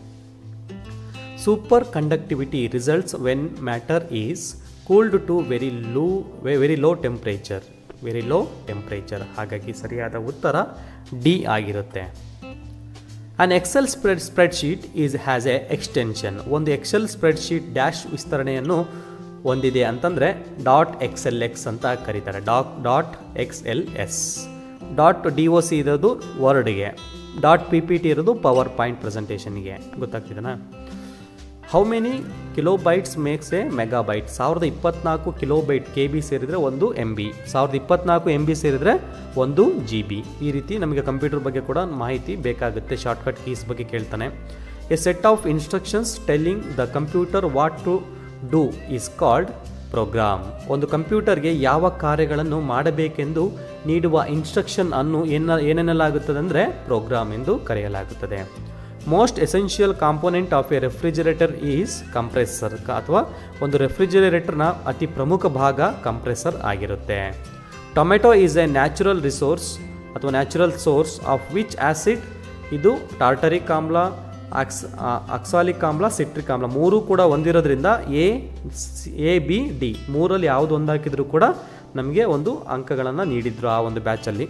superconductivity results when matter is cooled to very low very low temperature very low temperature ಹಾಗಾಗಿ ಸರಿಯಾದ ಉತ್ತರ ಡಿ ಆಗಿರುತ್ತೆ an Excel spread spreadsheet is has a extension ಒಂದು ಎಕ್ಸೆಲ್ ಸ್ಪ್ರೆಡ್ಶೀಟ್ ಡ್ಯಾಶ್ ವಿಸ್ತರಣೆಯನ್ನು ಹೊಂದಿದೆ ಅಂತಂದರೆ ಡಾಟ್ ಎಕ್ಸ್ ಎಲ್ ಎಕ್ಸ್ ಅಂತ ಕರೀತಾರೆ dot dot X L S dot D O C ಇರೋದು ವರ್ಡ್ಗೆ ಡಾಟ್ ಪಿ ಪಿ ಟಿ ಇರೋದು ಪವರ್ ಪಾಯಿಂಟ್ ಪ್ರೆಸೆಂಟೇಷನ್ಗೆ ಗೊತ್ತಾಗ್ತಿದೆನಾ how many kilobytes makes A megabyte ಸಾವಿರದ ಇಪ್ಪತ್ನಾಲ್ಕು ಕಿಲೋಬೈಟ್ ಕೆ ಬಿ ಸೇರಿದರೆ ಒಂದು ಎಮ್ ಬಿ ಸಾವಿರದ ಇಪ್ಪತ್ನಾಲ್ಕು ಎಮ್ ಬಿ ಸೇರಿದರೆ ಒಂದು ಜಿ ಬಿ ಈ ರೀತಿ ನಮಗೆ ಕಂಪ್ಯೂಟರ್ ಬಗ್ಗೆ ಕೂಡ ಮಾಹಿತಿ ಬೇಕಾಗುತ್ತೆ ಶಾರ್ಟ್ಕಟ್ ಕೀಸ್ ಬಗ್ಗೆ ಕೇಳ್ತಾನೆ a set of instructions telling the computer what to do is called program ಒಂದು ಕಂಪ್ಯೂಟರ್ಗೆ ಯಾವ ಕಾರ್ಯಗಳನ್ನು ಮಾಡಬೇಕೆಂದು ನೀಡುವ ಇನ್ಸ್ಟ್ರಕ್ಷನ್ ಅನ್ನು ಏನ ಏನೆನ್ನಲಾಗುತ್ತದೆ ಅಂದರೆ ಪ್ರೋಗ್ರಾಮ್ ಎಂದು ಕರೆಯಲಾಗುತ್ತದೆ most essential component of a refrigerator is compressor ಅಥವಾ ಒಂದು ರೆಫ್ರಿಜರೇಟರ್ನ ಅತಿ ಪ್ರಮುಖ ಭಾಗ ಕಂಪ್ರೆಸರ್ ಆಗಿರುತ್ತೆ tomato is a natural resource ಅಥವಾ natural source of which acid ಇದು ಟಾರ್ಟರಿಕ್ ಆಮ್ಲ ಆಕ್ಸ್ ಅಕ್ಸಾಲಿಕ್ ಆಮ್ಲ ಸಿಟ್ರಿಕ್ ಆಮ್ಲ ಮೂರು ಕೂಡ ಹೊಂದಿರೋದ್ರಿಂದ ಎ ಎ ಬಿ ಡಿ ಮೂರಲ್ಲಿ ಯಾವುದು ಒಂದು ಹಾಕಿದ್ರು ಕೂಡ ನಮಗೆ ಒಂದು ಅಂಕಗಳನ್ನು ನೀಡಿದ್ರು ಆ ಒಂದು ಬ್ಯಾಚಲ್ಲಿ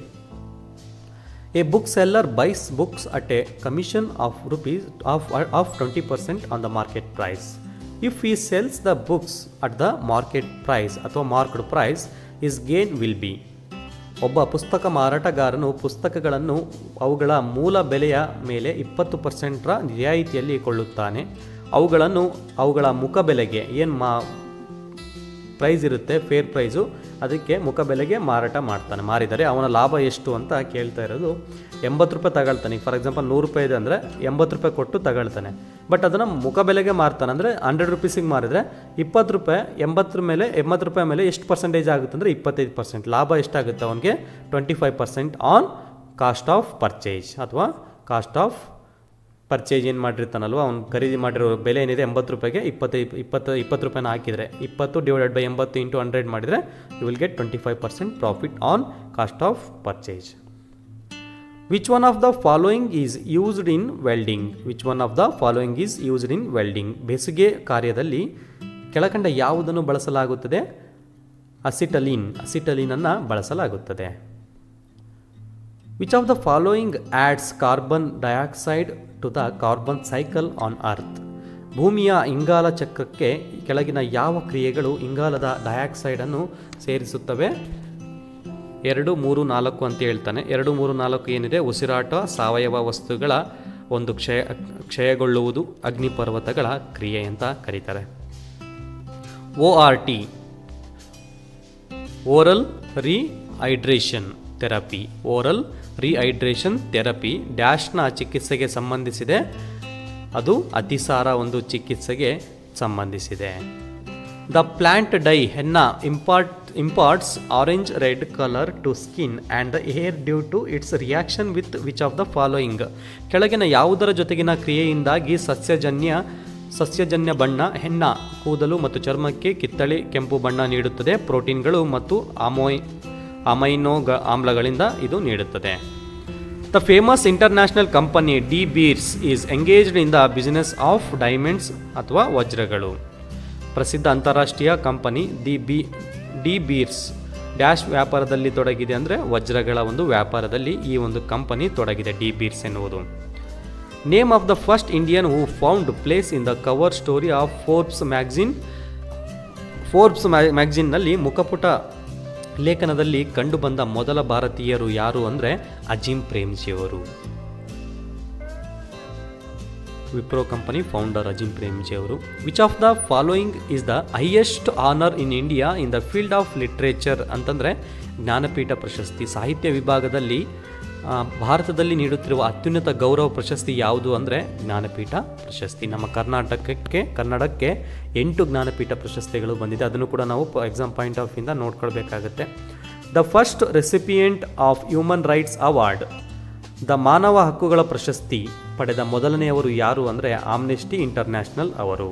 a book seller buys books at a commission of rupees of of twenty percent on the market price if he sells the books at the market price ಅಥವಾ marked price is gain will be ಒಬ್ಬ ಪುಸ್ತಕ ಮಾರಾಟಗಾರನು ಪುಸ್ತಕಗಳನ್ನು ಅವುಗಳ ಮೂಲ ಬೆಲೆಯ ಮೇಲೆ ಇಪ್ಪತ್ತು ಪರ್ಸೆಂಟ್ರ ರಿಯಾಯಿತಿಯಲ್ಲಿ ಕೊಳ್ಳುತ್ತಾನೆ ಅವುಗಳನ್ನು ಅವುಗಳ ಮುಖ ಬೆಲೆಗೆ ಏನು ಮಾ ಪ್ರೈಸ್ ಇರುತ್ತೆ ಫೇರ್ ಪ್ರೈಸು ಅದಕ್ಕೆ ಮುಖ ಬೆಲೆಗೆ ಮಾರಾಟ ಮಾಡ್ತಾನೆ ಮಾರಿದರೆ ಅವನ ಲಾಭ ಎಷ್ಟು ಅಂತ ಕೇಳ್ತಾ ಇರೋದು ಎಂಬತ್ತು ರೂಪಾಯಿ ತಗೊಳ್ತಾನೆ ಫಾರ್ ಎಕ್ಸಾಂಪಲ್ ನೂರು ರೂಪಾಯಿ ಇದೆ ಅಂದರೆ ಎಂಬತ್ತು ರೂಪಾಯಿ ಕೊಟ್ಟು ತಗೊಳ್ತಾನೆ ಬಟ್ ಅದನ್ನು ಮುಖ ಬೆಲೆಗೆ ಮಾರ್ತಾನೆ ಅಂದರೆ ಹಂಡ್ರೆಡ್ ರುಪೀಸಿಗೆ ಮಾರಿದರೆ ಇಪ್ಪತ್ತು ರೂಪಾಯಿ ಎಂಬತ್ತರ ಮೇಲೆ ಎಂಬತ್ತು ರೂಪಾಯಿ ಮೇಲೆ ಎಷ್ಟು ಪರ್ಸೆಂಟೇಜ್ ಆಗುತ್ತೆ ಅಂದರೆ ಇಪ್ಪತ್ತೈದು ಪರ್ಸೆಂಟ್ ಲಾಭ ಎಷ್ಟಾಗುತ್ತೆ ಅವನಿಗೆ twenty five percent on cost of purchase ಅಥವಾ ಕಾಸ್ಟ್ ಆಫ್ ಪರ್ಚೇಜ್ ಏನು ಮಾಡಿರ್ತಾನಲ್ವ ಅವ್ನು ಖರೀದಿ ಮಾಡಿರೋ ಬೆಲೆ ಏನಿದೆ ಎಂಬತ್ತು ರೂಪಾಯಿಗೆ ಇಪ್ಪತ್ತೈದು ಇಪ್ಪತ್ತು ಇಪ್ಪತ್ತು ರೂಪಾಯಿನ ಹಾಕಿದರೆ ಇಪ್ಪತ್ತು ಡಿವೈಡೆಡ್ ಬೈ ಎಂಬತ್ತು ಇಂಟು ಹಂಡ್ರೆಡ್ ಮಾಡಿದರೆ you will get twenty five percent profit on cost of purchase which one of the following is used in welding which one of the following is used in welding ಬೇಸಿಗೆ ಕಾರ್ಯದಲ್ಲಿ ಕೆಳಕಂಡ ಯಾವುದನ್ನು ಬಳಸಲಾಗುತ್ತದೆ acetylene ಅಸಿಟಲಿನನ್ನು ಬಳಸಲಾಗುತ್ತದೆ which of the following adds carbon dioxide to the carbon cycle on earth ಭೂಮಿಯ ಇಂಗಾಲ ಚಕ್ರಕ್ಕೆ ಕೆಳಗಿನ ಯಾವ ಕ್ರಿಯೆಗಳು ಇಂಗಾಲದ ಡೈಆಕ್ಸೈಡನ್ನು ಸೇರಿಸುತ್ತವೆ ಎರಡು ಮೂರು ನಾಲ್ಕು ಅಂತ ಹೇಳ್ತಾನೆ ಎರಡು ಮೂರು ನಾಲ್ಕು ಏನಿದೆ ಉಸಿರಾಟ ಸಾವಯವ ವಸ್ತುಗಳ ಒಂದು ಕ್ಷಯ ಕ್ಷಯಗೊಳ್ಳುವುದು ಅಗ್ನಿಪರ್ವತಗಳ ಕ್ರಿಯೆ ಅಂತ ಕರೀತಾರೆ O R T oral rehydration therapy oral rehydration therapy ಡ್ಯಾಶ್ನ ಚಿಕಿತ್ಸೆಗೆ ಸಂಬಂಧಿಸಿದೆ ಅದು ಅತಿಸಾರ ಒಂದು ಚಿಕಿತ್ಸೆಗೆ ಸಂಬಂಧಿಸಿದೆ the plant dye henna impart imparts orange red colour to skin and the hair due to its reaction with which of the following ಕೆಳಗಿನ ಯಾವುದರ ಜೊತೆಗಿನ ಕ್ರಿಯೆಯಿಂದಾಗಿ ಸಸ್ಯಜನ್ಯ ಸಸ್ಯಜನ್ಯ ಬಣ್ಣ ಹೆನ್ನ ಕೂದಲು ಮತ್ತು ಚರ್ಮಕ್ಕೆ ಕಿತ್ತಳೆ ಕೆಂಪು ಬಣ್ಣ ನೀಡುತ್ತದೆ ಪ್ರೋಟೀನ್ಗಳು ಮತ್ತು ಅಮೋಯ್ ಅಮೈನೋ ಆಮ್ಲಗಳಿಂದ ಇದು ನೀಡುತ್ತದೆ the famous international company De Beers is engaged in the business of diamonds ಅಥವಾ ವಜ್ರಗಳು ಪ್ರಸಿದ್ಧ ಅಂತಾರಾಷ್ಟ್ರೀಯ company the B De Beers dash ವ್ಯಾಪಾರದಲ್ಲಿ ತೊಡಗಿದೆ ಅಂದರೆ ವಜ್ರಗಳ ಒಂದು ವ್ಯಾಪಾರದಲ್ಲಿ ಈ ಒಂದು ಕಂಪನಿ ತೊಡಗಿದೆ ಡಿ ಬೀರ್ಸ್ ಎನ್ನುವುದು name of the first Indian who found place in the cover story of Forbes magazine Forbes ಮ್ಯಾಗ್ಝಿನ್ನಲ್ಲಿ ಮುಖಪುಟ ಲೇಖನದಲ್ಲಿ ಕಂಡುಬಂದ ಮೊದಲ ಭಾರತೀಯರು ಯಾರು ಅಂದರೆ ಅಜಿಮ್ ಪ್ರೇಮ್ಜಿಯವರು ವಿಪ್ರೋ ಕಂಪನಿ ಫೌಂಡರ್ ಅಜಿಮ್ ಪ್ರೇಮ್ಜಿ ಅವರು which of the following is the highest honour in India in the field of literature ಅಂತಂದರೆ ಜ್ಞಾನಪೀಠ ಪ್ರಶಸ್ತಿ ಸಾಹಿತ್ಯ ವಿಭಾಗದಲ್ಲಿ ಆ, ಭಾರತದಲ್ಲಿ ನೀಡುತ್ತಿರುವ ಅತ್ಯುನ್ನತ ಗೌರವ ಪ್ರಶಸ್ತಿ ಯಾವುದು ಅಂದರೆ ಜ್ಞಾನಪೀಠ ಪ್ರಶಸ್ತಿ ನಮ್ಮ ಕರ್ನಾಟಕಕ್ಕೆ ಕನ್ನಡಕ್ಕೆ ಎಂಟು ಜ್ಞಾನಪೀಠ ಪ್ರಶಸ್ತಿಗಳು ಬಂದಿದೆ ಅದನ್ನು ಕೂಡ ನಾವು ಎಕ್ಸಾಮ್ ಪಾಯಿಂಟ್ ಆಫ್ ಇಂದ ನೋಡ್ಕೊಳ್ಬೇಕಾಗತ್ತೆ the first recipient of human rights award the ಮಾನವ ಹಕ್ಕುಗಳ ಪ್ರಶಸ್ತಿ ಪಡೆದ ಮೊದಲನೆಯವರು ಯಾರು ಅಂದರೆ ಆಮ್ನೆಸ್ಟಿ ಇಂಟರ್ನ್ಯಾಷನಲ್ ಅವರು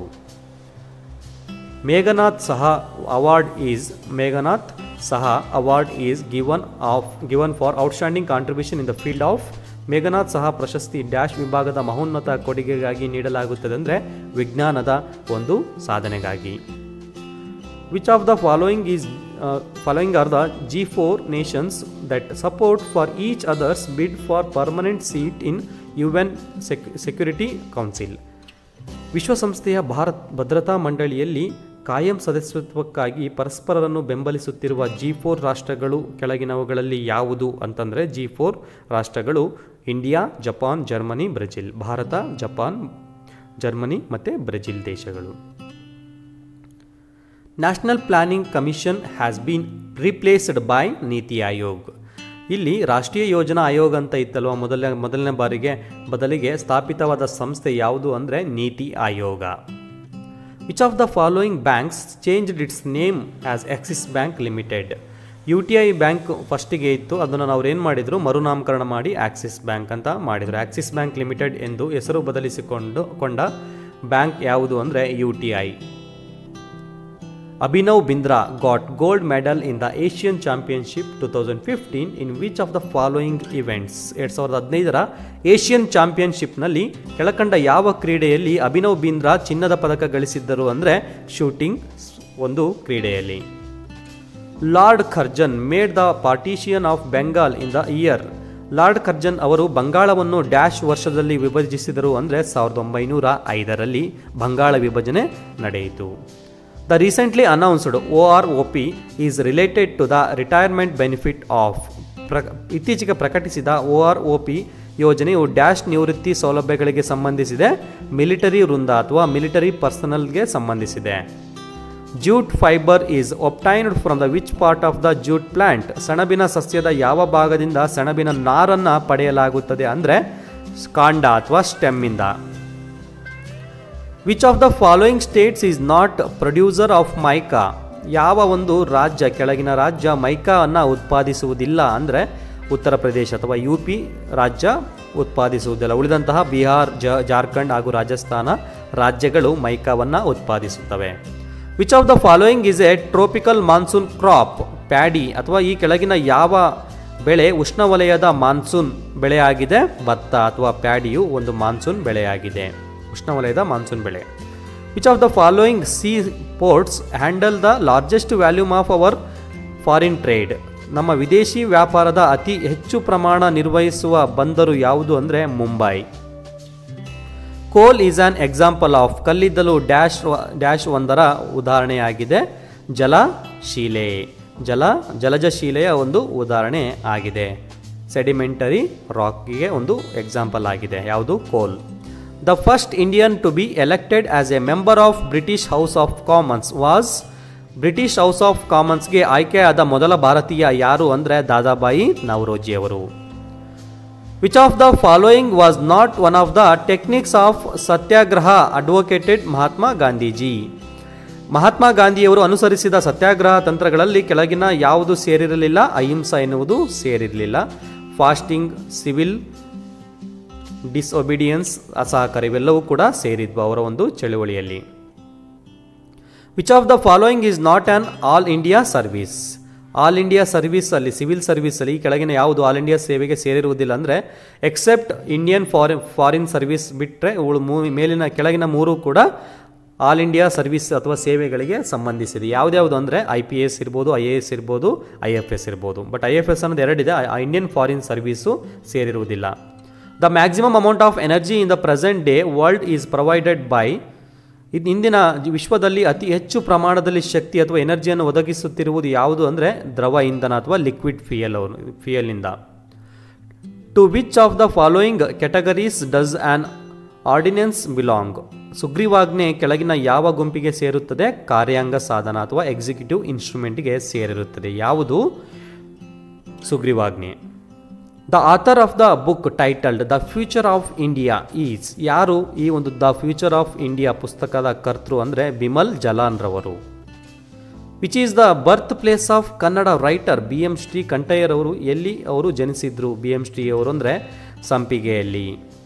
Meghanath Saha award is Meghnad Saha award is given of given for outstanding contribution in the field of Meghnad Saha ಪ್ರಶಸ್ತಿ ಡ್ಯಾಶ್ ವಿಭಾಗದ ಮಹೋನ್ನತ ಕೊಡುಗೆಗಾಗಿ ನೀಡಲಾಗುತ್ತದೆ ಅಂದರೆ ವಿಜ್ಞಾನದ ಒಂದು ಸಾಧನೆಗಾಗಿ which of the following is following are the G four nations that support for each others bid for permanent seat in U N security council ವಿಶ್ವಸಂಸ್ಥೆಯ ಭಾರತ್ ಭದ್ರತಾ ಮಂಡಳಿಯಲ್ಲಿ ಕಾಯಂ ಸದಸ್ಯತ್ವಕ್ಕಾಗಿ ಪರಸ್ಪರರನ್ನು ಬೆಂಬಲಿಸುತ್ತಿರುವ ಜಿ ಫೋರ್ ರಾಷ್ಟ್ರಗಳು ಕೆಳಗಿನವುಗಳಲ್ಲಿ ಯಾವುದು ಅಂತಂದರೆ ಜಿ ಫೋರ್ ರಾಷ್ಟ್ರಗಳು India Japan Germany Brazil Bharat Japan Germany ಮತ್ತು ಬ್ರೆಜಿಲ್ ದೇಶಗಳು national planning commission has been replaced by NITI Aayog ಇಲ್ಲಿ ರಾಷ್ಟ್ರೀಯ ಯೋಜನಾ ಆಯೋಗ ಅಂತ ಇತ್ತಲ್ವ ಮೊದಲನೇ ಮೊದಲನೇ ಬಾರಿಗೆ ಬದಲಿಗೆ ಸ್ಥಾಪಿತವಾದ ಸಂಸ್ಥೆ ಯಾವುದು ಅಂದರೆ NITI Aayog which of the following banks changed its name as Axis Bank Limited U T I bank ಫಸ್ಟಿಗೆ ಇತ್ತು ಅದನ್ನು ನಾವು ಏನು ಮಾಡಿದರು ಮರುನಾಮಕರಣ ಮಾಡಿ ಆಕ್ಸಿಸ್ ಬ್ಯಾಂಕ್ ಅಂತ ಮಾಡಿದರು ಆಕ್ಸಿಸ್ ಬ್ಯಾಂಕ್ ಲಿಮಿಟೆಡ್ ಎಂದು ಹೆಸರು ಬದಲಿಸಿಕೊಂಡು ಕೊಂಡ ಬ್ಯಾಂಕ್ ಯಾವುದು ಅಂದರೆ U T I Abhinav Bindra got gold medal in the Asian championship two thousand fifteen in which of the following events ಎರಡು ಸಾವಿರದ ಹದಿನೈದರ ಏಷ್ಯನ್ ಚಾಂಪಿಯನ್ಶಿಪ್ನಲ್ಲಿ ಕೆಳಕಂಡ ಯಾವ ಕ್ರೀಡೆಯಲ್ಲಿ ಅಭಿನವ್ ಬಿಂದ್ರಾ ಚಿನ್ನದ ಪದಕ ಗಳಿಸಿದ್ದರು ಅಂದರೆ ಶೂಟಿಂಗ್ ಒಂದು ಕ್ರೀಡೆಯಲ್ಲಿ Lord Curzon made the partition of Bengal in the year Lord Curzon ಅವರು ಬಂಗಾಳವನ್ನು ಡ್ಯಾಶ್ ವರ್ಷದಲ್ಲಿ ವಿಭಜಿಸಿದರು ಅಂದರೆ ಸಾವಿರದ ಒಂಬೈನೂರ ಐದರಲ್ಲಿ ಬಂಗಾಳ ವಿಭಜನೆ ನಡೆಯಿತು the recently announced O R O P is related to the retirement benefit of ಪ್ರ ಇತ್ತೀಚೆಗೆ ಪ್ರಕಟಿಸಿದ ಒ ಆರ್ ಒ ಪಿ ಯೋಜನೆಯು ಡ್ಯಾಶ್ ನಿವೃತ್ತಿ ಸೌಲಭ್ಯಗಳಿಗೆ ಸಂಬಂಧಿಸಿದೆ ಮಿಲಿಟರಿ ವೃಂದ ಅಥವಾ ಮಿಲಿಟರಿ ಪರ್ಸನಲ್ಗೆ ಸಂಬಂಧಿಸಿದೆ jute fibre is obtained from the which part of the jute plant ಸೆಣಬಿನ ಸಸ್ಯದ ಯಾವ ಭಾಗದಿಂದ ಸೆಣಬಿನ ನಾರನ್ನು ಪಡೆಯಲಾಗುತ್ತದೆ ಅಂದರೆ ಕಾಂಡ ಅಥವಾ ಸ್ಟೆಮ್ಮಿಂದ which of the following states is not producer of mica ಯಾವ ಒಂದು ರಾಜ್ಯ ಕೆಳಗಿನ ರಾಜ್ಯ ಮೈಕಾವನ್ನು ಉತ್ಪಾದಿಸುವುದಿಲ್ಲ ಅಂದರೆ ಉತ್ತರ ಪ್ರದೇಶ ಅಥವಾ ಯು ಪಿ ರಾಜ್ಯ ಉತ್ಪಾದಿಸುವುದಿಲ್ಲ ಉಳಿದಂತಹ ಬಿಹಾರ್ ಜ ಜಾರ್ಖಂಡ್ ಹಾಗೂ ರಾಜಸ್ಥಾನ ರಾಜ್ಯಗಳು ಮೈಕಾವನ್ನು ಉತ್ಪಾದಿಸುತ್ತವೆ which of the following is a tropical monsoon crop paddy ಅಥವಾ ಈ ಕೆಳಗಿನ ಯಾವ ಬೆಳೆ ಉಷ್ಣವಲಯದ ಮಾನ್ಸೂನ್ ಬೆಳೆಯಾಗಿದೆ ಭತ್ತ ಅಥವಾ ಪ್ಯಾಡಿಯು ಒಂದು ಮಾನ್ಸೂನ್ ಬೆಳೆಯಾಗಿದೆ ಉಷ್ಣವಲಯದ ಮಾನ್ಸೂನ್ ಬೆಳೆ which of the following sea ports handle the largest volume of our foreign trade ನಮ್ಮ ವಿದೇಶಿ ವ್ಯಾಪಾರದ ಅತಿ ಹೆಚ್ಚು ಪ್ರಮಾಣ ನಿರ್ವಹಿಸುವ ಬಂದರು ಯಾವುದು ಅಂದರೆ Mumbai coal is an example of ಕಲ್ಲಿದ್ದಲು ಡ್ಯಾಶ್ ಡ್ಯಾಶ್ ಒಂದರ ಉದಾಹರಣೆಯಾಗಿದೆ ಜಲಶೀಲೆ ಜಲ ಜಲಜ ಶಿಲೆಯ ಒಂದು ಉದಾಹರಣೆ ಆಗಿದೆ ಸೆಡಿಮೆಂಟರಿ ರಾಕಿಗೆ ಒಂದು ಎಕ್ಸಾಂಪಲ್ ಆಗಿದೆ ಯಾವುದು coal the first Indian to be elected as a member of British House of Commons was British House of ಕಾಮನ್ಸ್ಗೆ ಆಯ್ಕೆಯಾದ ಮೊದಲ ಭಾರತೀಯ ಯಾರು ಅಂದರೆ ದಾದಾಬಾಯಿ ನವರೋಜಿಯವರು which of the following was not one of the techniques of satyagraha advocated Mahatma Gandhiji Mahatma ಗಾಂಧಿಯವರು ಅನುಸರಿಸಿದ ಸತ್ಯಾಗ್ರಹ ತಂತ್ರಗಳಲ್ಲಿ ಕೆಳಗಿನ ಯಾವುದು ಸೇರಿರಲಿಲ್ಲ ಅಹಿಂಸಾ ಎನ್ನುವುದು ಸೇರಿರಲಿಲ್ಲ ಫಾಸ್ಟಿಂಗ್ ಸಿವಿಲ್ ಡಿಸ್ಒಬಿಡಿಯನ್ಸ್ ಅಸಹಕಾರ ಇವೆಲ್ಲವೂ ಕೂಡ ಸೇರಿದ್ವು ಅವರ ಒಂದು ಚಳುವಳಿಯಲ್ಲಿ which of the following is not an all India service all India service ಅಲ್ಲಿ ಸಿವಿಲ್ ಸರ್ವಿಸ್ ಅಲ್ಲಿ ಈ ಕೆಳಗಿನ ಯಾವುದು ಆಲ್ ಇಂಡಿಯಾ ಸೇವೆಗೆ ಸೇರಿರುವುದಿಲ್ಲ ಅಂದರೆ except Indian foreign foreign service ಬಿಟ್ಟರೆ ಉಳು ಮೂ ಮೇಲಿನ ಕೆಳಗಿನ ಮೂರು ಕೂಡ ಆಲ್ ಇಂಡಿಯಾ ಸರ್ವಿಸ್ ಅಥವಾ ಸೇವೆಗಳಿಗೆ ಸಂಬಂಧಿಸಿದೆ ಯಾವ್ದ್ಯಾವುದು ಅಂದರೆ ಐ ಪಿ ಎಸ್ ಇರ್ಬೋದು ಐ ಎ ಎಸ್ ಇರ್ಬೋದು ಐ ಎಫ್ ಎಸ್ ಇರ್ಬೋದು ಬಟ್ ಐ ಎಫ್ ಎಸ್ ಅನ್ನೋದು ಎರಡಿದೆ ಇಂಡಿಯನ್ ಫಾರಿನ್ ಸರ್ವಿಸು ಸೇರಿರುವುದಿಲ್ಲ the maximum amount of energy in the present day world is provided by ಇದು ಇಂದಿನ ವಿಶ್ವದಲ್ಲಿ ಅತಿ ಹೆಚ್ಚು ಪ್ರಮಾಣದಲ್ಲಿ ಶಕ್ತಿ ಅಥವಾ ಎನರ್ಜಿಯನ್ನು ಒದಗಿಸುತ್ತಿರುವುದು ಯಾವುದು ಅಂದರೆ ದ್ರವ ಇಂಧನ ಅಥವಾ ಲಿಕ್ವಿಡ್ ಫಿಯಲ್ ಅವರು ಫಿಯಲ್ನಿಂದ to which of the following categories does an ordinance belong ಸುಗ್ರೀವಾಜ್ಞೆ ಕೆಳಗಿನ ಯಾವ ಗುಂಪಿಗೆ ಸೇರುತ್ತದೆ ಕಾರ್ಯಾಂಗ ಸಾಧನ ಅಥವಾ ಎಕ್ಸಿಕ್ಯೂಟಿವ್ ಇನ್ಸ್ಟ್ರೂಮೆಂಟ್ಗೆ ಸೇರಿರುತ್ತದೆ ಯಾವುದು ಸುಗ್ರೀವಾಜ್ಞೆ the author of the book titled the future of India is ಯಾರು ಈ ಒಂದು ದ ಫ್ಯೂಚರ್ ಆಫ್ ಇಂಡಿಯಾ ಪುಸ್ತಕದ ಕರ್ತೃ ಅಂದರೆ ಬಿಮಲ್ ಜಲಾನ್ ರವರು which is the birth place of Kannada writer B M Shri ಕಂಠಯ್ಯರವರು ಎಲ್ಲಿ ಅವರು ಜನಿಸಿದ್ರು ಬಿ ಎಂ ಶ್ರೀ ಅವರು ಅಂದರೆ ಸಂಪಿಗೆಯಲ್ಲಿ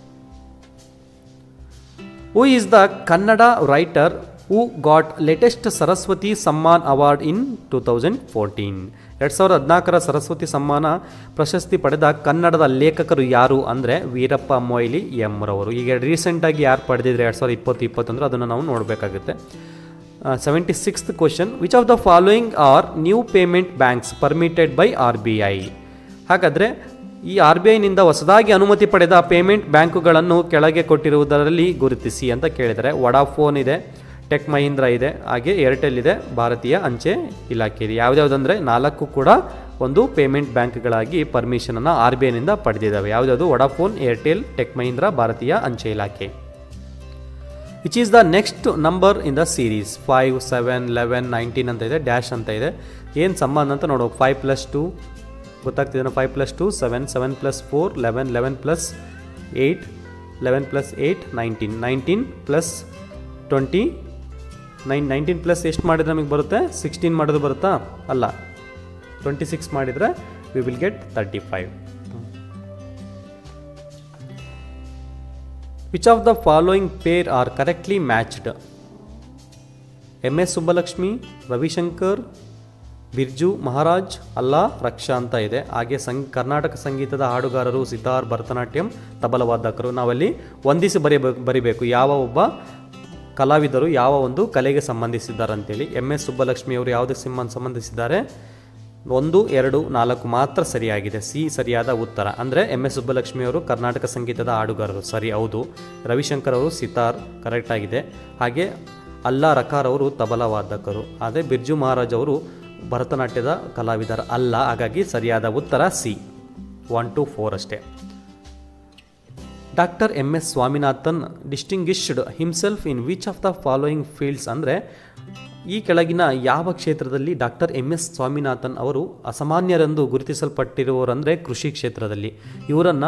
who is the Kannada writer who got latest Saraswati Samman award in two thousand fourteen ಎರಡು ಸಾವಿರದ ಹದಿನಾಲ್ಕರ ಸರಸ್ವತಿ ಸಮ್ಮಾನ ಪ್ರಶಸ್ತಿ ಪಡೆದ ಕನ್ನಡದ ಲೇಖಕರು ಯಾರು ಅಂದರೆ ವೀರಪ್ಪ ಮೊಯ್ಲಿ ಎಂ ರವರು ಈಗ ರೀಸೆಂಟಾಗಿ ಯಾರು ಪಡೆದಿದ್ರೆ ಎರಡು ಸಾವಿರದ ಇಪ್ಪತ್ತು ಇಪ್ಪತ್ತಂದ್ರೆ ಅದನ್ನು ನಾವು ನೋಡಬೇಕಾಗುತ್ತೆ seventy sixth question which of the following are new payment banks permitted by R B I ಹಾಗಾದರೆ ಈ ಆರ್ ಬಿ ಐನಿಂದ ಹೊಸದಾಗಿ ಅನುಮತಿ ಪಡೆದ ಪೇಮೆಂಟ್ ಬ್ಯಾಂಕುಗಳನ್ನು ಕೆಳಗೆ ಕೊಟ್ಟಿರುವುದರಲ್ಲಿ ಗುರುತಿಸಿ ಅಂತ ಕೇಳಿದರೆ ವಡಾಫೋನ್ ಇದೆ ಟೆಕ್ ಮಹೀಂದ್ರ ಇದೆ ಹಾಗೆ ಏರ್ಟೆಲ್ ಇದೆ ಭಾರತೀಯ ಅಂಚೆ ಇಲಾಖೆ ಇದೆ ಯಾವುದ್ಯಾವುದಂದರೆ ನಾಲ್ಕು ಕೂಡ ಒಂದು ಪೇಮೆಂಟ್ ಬ್ಯಾಂಕ್ಗಳಾಗಿ ಪರ್ಮಿಷನನ್ನು ಆರ್ ಬಿ ಐನಿಂದ ಪಡೆದಿದ್ದಾವೆ ಯಾವುದ್ಯಾವುದು ವಡಾಫೋನ್ ಏರ್ಟೆಲ್ ಟೆಕ್ ಮಹೀಂದ್ರ ಭಾರತೀಯ ಅಂಚೆ ಇಲಾಖೆ which is the next number in the series five seven eleven nineteen ಅಂತ ಇದೆ ಡ್ಯಾಶ್ ಅಂತ ಇದೆ ಏನು ಸಂಬಂಧ ಅಂತ ನೋಡೋ ಫೈವ್ ಪ್ಲಸ್ ಟು ಗೊತ್ತಾಗ್ತಿದೆ five plus two seven seven plus four eleven eleven plus eight eleven plus eight nineteen nineteen plus twenty nine nineteen plus ಎಷ್ಟು ಮಾಡಿದ್ರೆ ನಮಗೆ ಬರುತ್ತೆ ಸಿಕ್ಸ್ಟೀನ್ ಮಾಡೋದು ಬರುತ್ತಾ ಅಲ್ಲ ಟ್ವೆಂಟಿ ಸಿಕ್ಸ್ ಮಾಡಿದರೆ we will get thirty five which of the following pair are correctly matched M S Subbulakshmi Ravi Shankar Birju Maharaj Alla Rakha ಅಂತ ಇದೆ ಹಾಗೆ ಸಂಗ್ ಕರ್ನಾಟಕ ಸಂಗೀತದ ಹಾಡುಗಾರರು ಸಿತಾರ್ ಭರತನಾಟ್ಯಂ ತಬಲವಾದಕರು ನಾವಲ್ಲಿ ಹೊಂದಿಸಿ ಬರೀಬೇಕು ಬರಿಬೇಕು ಯಾವ ಒಬ್ಬ ಕಲಾವಿದರು ಯಾವ ಒಂದು ಕಲೆಗೆ ಸಂಬಂಧಿಸಿದ್ದಾರೆ ಅಂತೇಳಿ ಎಮ್ ಎಸ್ ಸುಬ್ಬಲಕ್ಷ್ಮಿ ಅವರು ಯಾವುದಕ್ಕೆ ಸಂಬಂಧ ಸಂಬಂಧಿಸಿದ್ದಾರೆ ಒಂದು ಎರಡು ನಾಲ್ಕು ಮಾತ್ರ ಸರಿಯಾಗಿದೆ ಸಿ ಸರಿಯಾದ ಉತ್ತರ ಅಂದರೆ ಎಮ್ ಎಸ್ ಸುಬ್ಬಲಕ್ಷ್ಮಿ ಅವರು ಕರ್ನಾಟಕ ಸಂಗೀತದ ಹಾಡುಗಾರರು ಸರಿ ಹೌದು ರವಿಶಂಕರ್ ಅವರು ಸಿತಾರ್ ಕರೆಕ್ಟ್ ಆಗಿದೆ ಹಾಗೆ ಅಲ್ಲಾ ರಕಾರ್ ಅವರು ತಬಲಾ ವಾದಕರು ಅದೇ ಬಿರ್ಜು ಮಹಾರಾಜ್ ಅವರು ಭರತನಾಟ್ಯದ ಕಲಾವಿದರ ಅಲ್ಲ ಹಾಗಾಗಿ ಸರಿಯಾದ ಉತ್ತರ ಸಿ ಒನ್ ಟು ಫೋರ್ ಅಷ್ಟೇ doctor M S Swaminathan distinguished himself in which of the following fields ಅಂದರೆ ಈ ಕೆಳಗಿನ ಯಾವ ಕ್ಷೇತ್ರದಲ್ಲಿ ಡಾಕ್ಟರ್ ಎಮ್ ಎಸ್ ಸ್ವಾಮಿನಾಥನ್ ಅವರು ಅಸಾಮಾನ್ಯರೆಂದು ಗುರುತಿಸಲ್ಪಟ್ಟಿರುವವರಂದರೆ ಕೃಷಿ ಕ್ಷೇತ್ರದಲ್ಲಿ ಇವರನ್ನು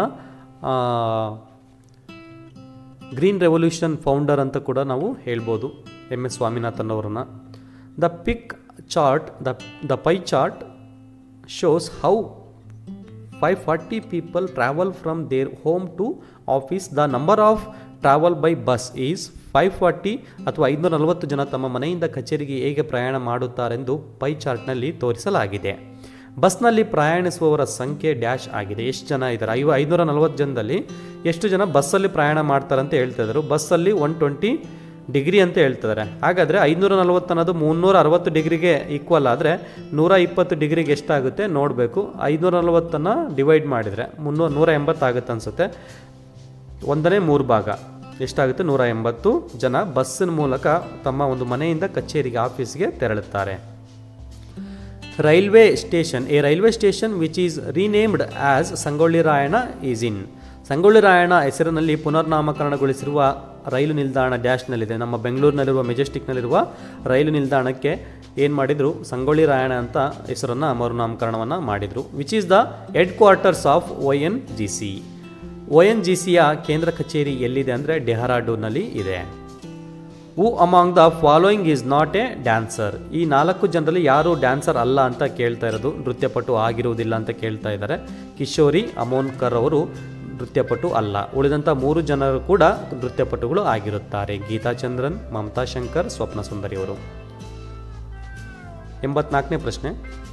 ಗ್ರೀನ್ ರೆವಲ್ಯೂಷನ್ ಫೌಂಡರ್ ಅಂತ ಕೂಡ ನಾವು ಹೇಳ್ಬೋದು ಎಮ್ ಎಸ್ ಸ್ವಾಮಿನಾಥನ್ ಅವರನ್ನು the pick chart the the pie chart shows how five forty people travel from their home to office the number of travel by bus is five forty ಅಥವಾ ಐದುನೂರ ನಲವತ್ತು ಜನ ತಮ್ಮ ಮನೆಯಿಂದ ಕಚೇರಿಗೆ ಹೇಗೆ ಪ್ರಯಾಣ ಮಾಡುತ್ತಾರೆಂದು ಪೈ ಚಾರ್ಟ್ನಲ್ಲಿ ತೋರಿಸಲಾಗಿದೆ ಬಸ್ನಲ್ಲಿ ಪ್ರಯಾಣಿಸುವವರ ಸಂಖ್ಯೆ ಡ್ಯಾಶ್ ಆಗಿದೆ ಎಷ್ಟು ಜನ ಇದ್ದಾರೆ ಐವ ಐನೂರ ನಲವತ್ತು ಜನದಲ್ಲಿ ಎಷ್ಟು ಜನ ಬಸ್ಸಲ್ಲಿ ಪ್ರಯಾಣ ಮಾಡ್ತಾರೆ ಅಂತ ಹೇಳ್ತಾ ಇದ್ರು ಬಸ್ಸಲ್ಲಿ ಒನ್ ಟ್ವೆಂಟಿ ಡಿಗ್ರಿ ಅಂತ ಹೇಳ್ತಿದ್ದಾರೆ ಹಾಗಾದರೆ ಐನೂರ ನಲವತ್ತು ಅನ್ನೋದು ಮುನ್ನೂರ ಅರವತ್ತು ಡಿಗ್ರಿಗೆ ಈಕ್ವಲ್ ಆದರೆ ನೂರ ಇಪ್ಪತ್ತು ಡಿಗ್ರಿಗೆ ಎಷ್ಟಾಗುತ್ತೆ ನೋಡಬೇಕು ಐನೂರ ನಲವತ್ತನ್ನು ಡಿವೈಡ್ ಮಾಡಿದರೆ ಮುನ್ನೂರ ನೂರ ಎಂಬತ್ತಾಗುತ್ತೆ ಅನಿಸುತ್ತೆ ಒಂದನೇ ಮೂರು ಭಾಗ ಎಷ್ಟಾಗುತ್ತೆ ನೂರ ಎಂಬತ್ತು ಜನ ಬಸ್ಸಿನ ಮೂಲಕ ತಮ್ಮ ಒಂದು ಮನೆಯಿಂದ ಕಚೇರಿಗೆ ಆಫೀಸ್ಗೆ ತೆರಳುತ್ತಾರೆ railway station a railway station which is renamed as Sangolli Rayanna is in Sangolli Rayanna ಹೆಸರಿನಲ್ಲಿ ಪುನರ್ನಾಮಕರಣಗೊಳಿಸಿರುವ ರೈಲು ನಿಲ್ದಾಣ ಡ್ಯಾಶ್ನಲ್ಲಿದೆ ನಮ್ಮ ಬೆಂಗಳೂರಿನಲ್ಲಿರುವ ಮೆಜೆಸ್ಟಿಕ್ನಲ್ಲಿರುವ ರೈಲು ನಿಲ್ದಾಣಕ್ಕೆ ಏನು ಮಾಡಿದರು ಸಂಗೊಳ್ಳಿ ರಾಯಣ್ಣ ಅಂತ ಹೆಸರನ್ನು ಮರುನಾಮಕರಣವನ್ನು ಮಾಡಿದರು which is the headquarters of O N G C O N G ಸಿಯ ಕೇಂದ್ರ ಕಚೇರಿ ಎಲ್ಲಿದೆ ಅಂದರೆ ಡೆಹರಾಡೂನ್ನಲ್ಲಿ ಇದೆ who among the following is not a dancer ಈ ನಾಲ್ಕು ಜನರಲ್ಲಿ ಯಾರು ಡ್ಯಾನ್ಸರ್ ಅಲ್ಲ ಅಂತ ಕೇಳ್ತಾ ಇರೋದು ನೃತ್ಯಪಟು ಆಗಿರುವುದಿಲ್ಲ ಅಂತ ಕೇಳ್ತಾ ಇದ್ದಾರೆ ಕಿಶೋರಿ ಅಮೋನ್ಕರ್ ಅವರು ನೃತ್ಯಪಟು ಅಲ್ಲ ಉಳಿದಂಥ ಮೂರು ಜನರು ಕೂಡ ನೃತ್ಯಪಟುಗಳು ಆಗಿರುತ್ತಾರೆ ಗೀತಾ ಚಂದ್ರನ್ ಮಮತಾ ಶಂಕರ್ ಸ್ವಪ್ನ ಸುಂದರಿ ಅವರು ಎಂಬತ್ನಾಲ್ಕನೇ ಪ್ರಶ್ನೆ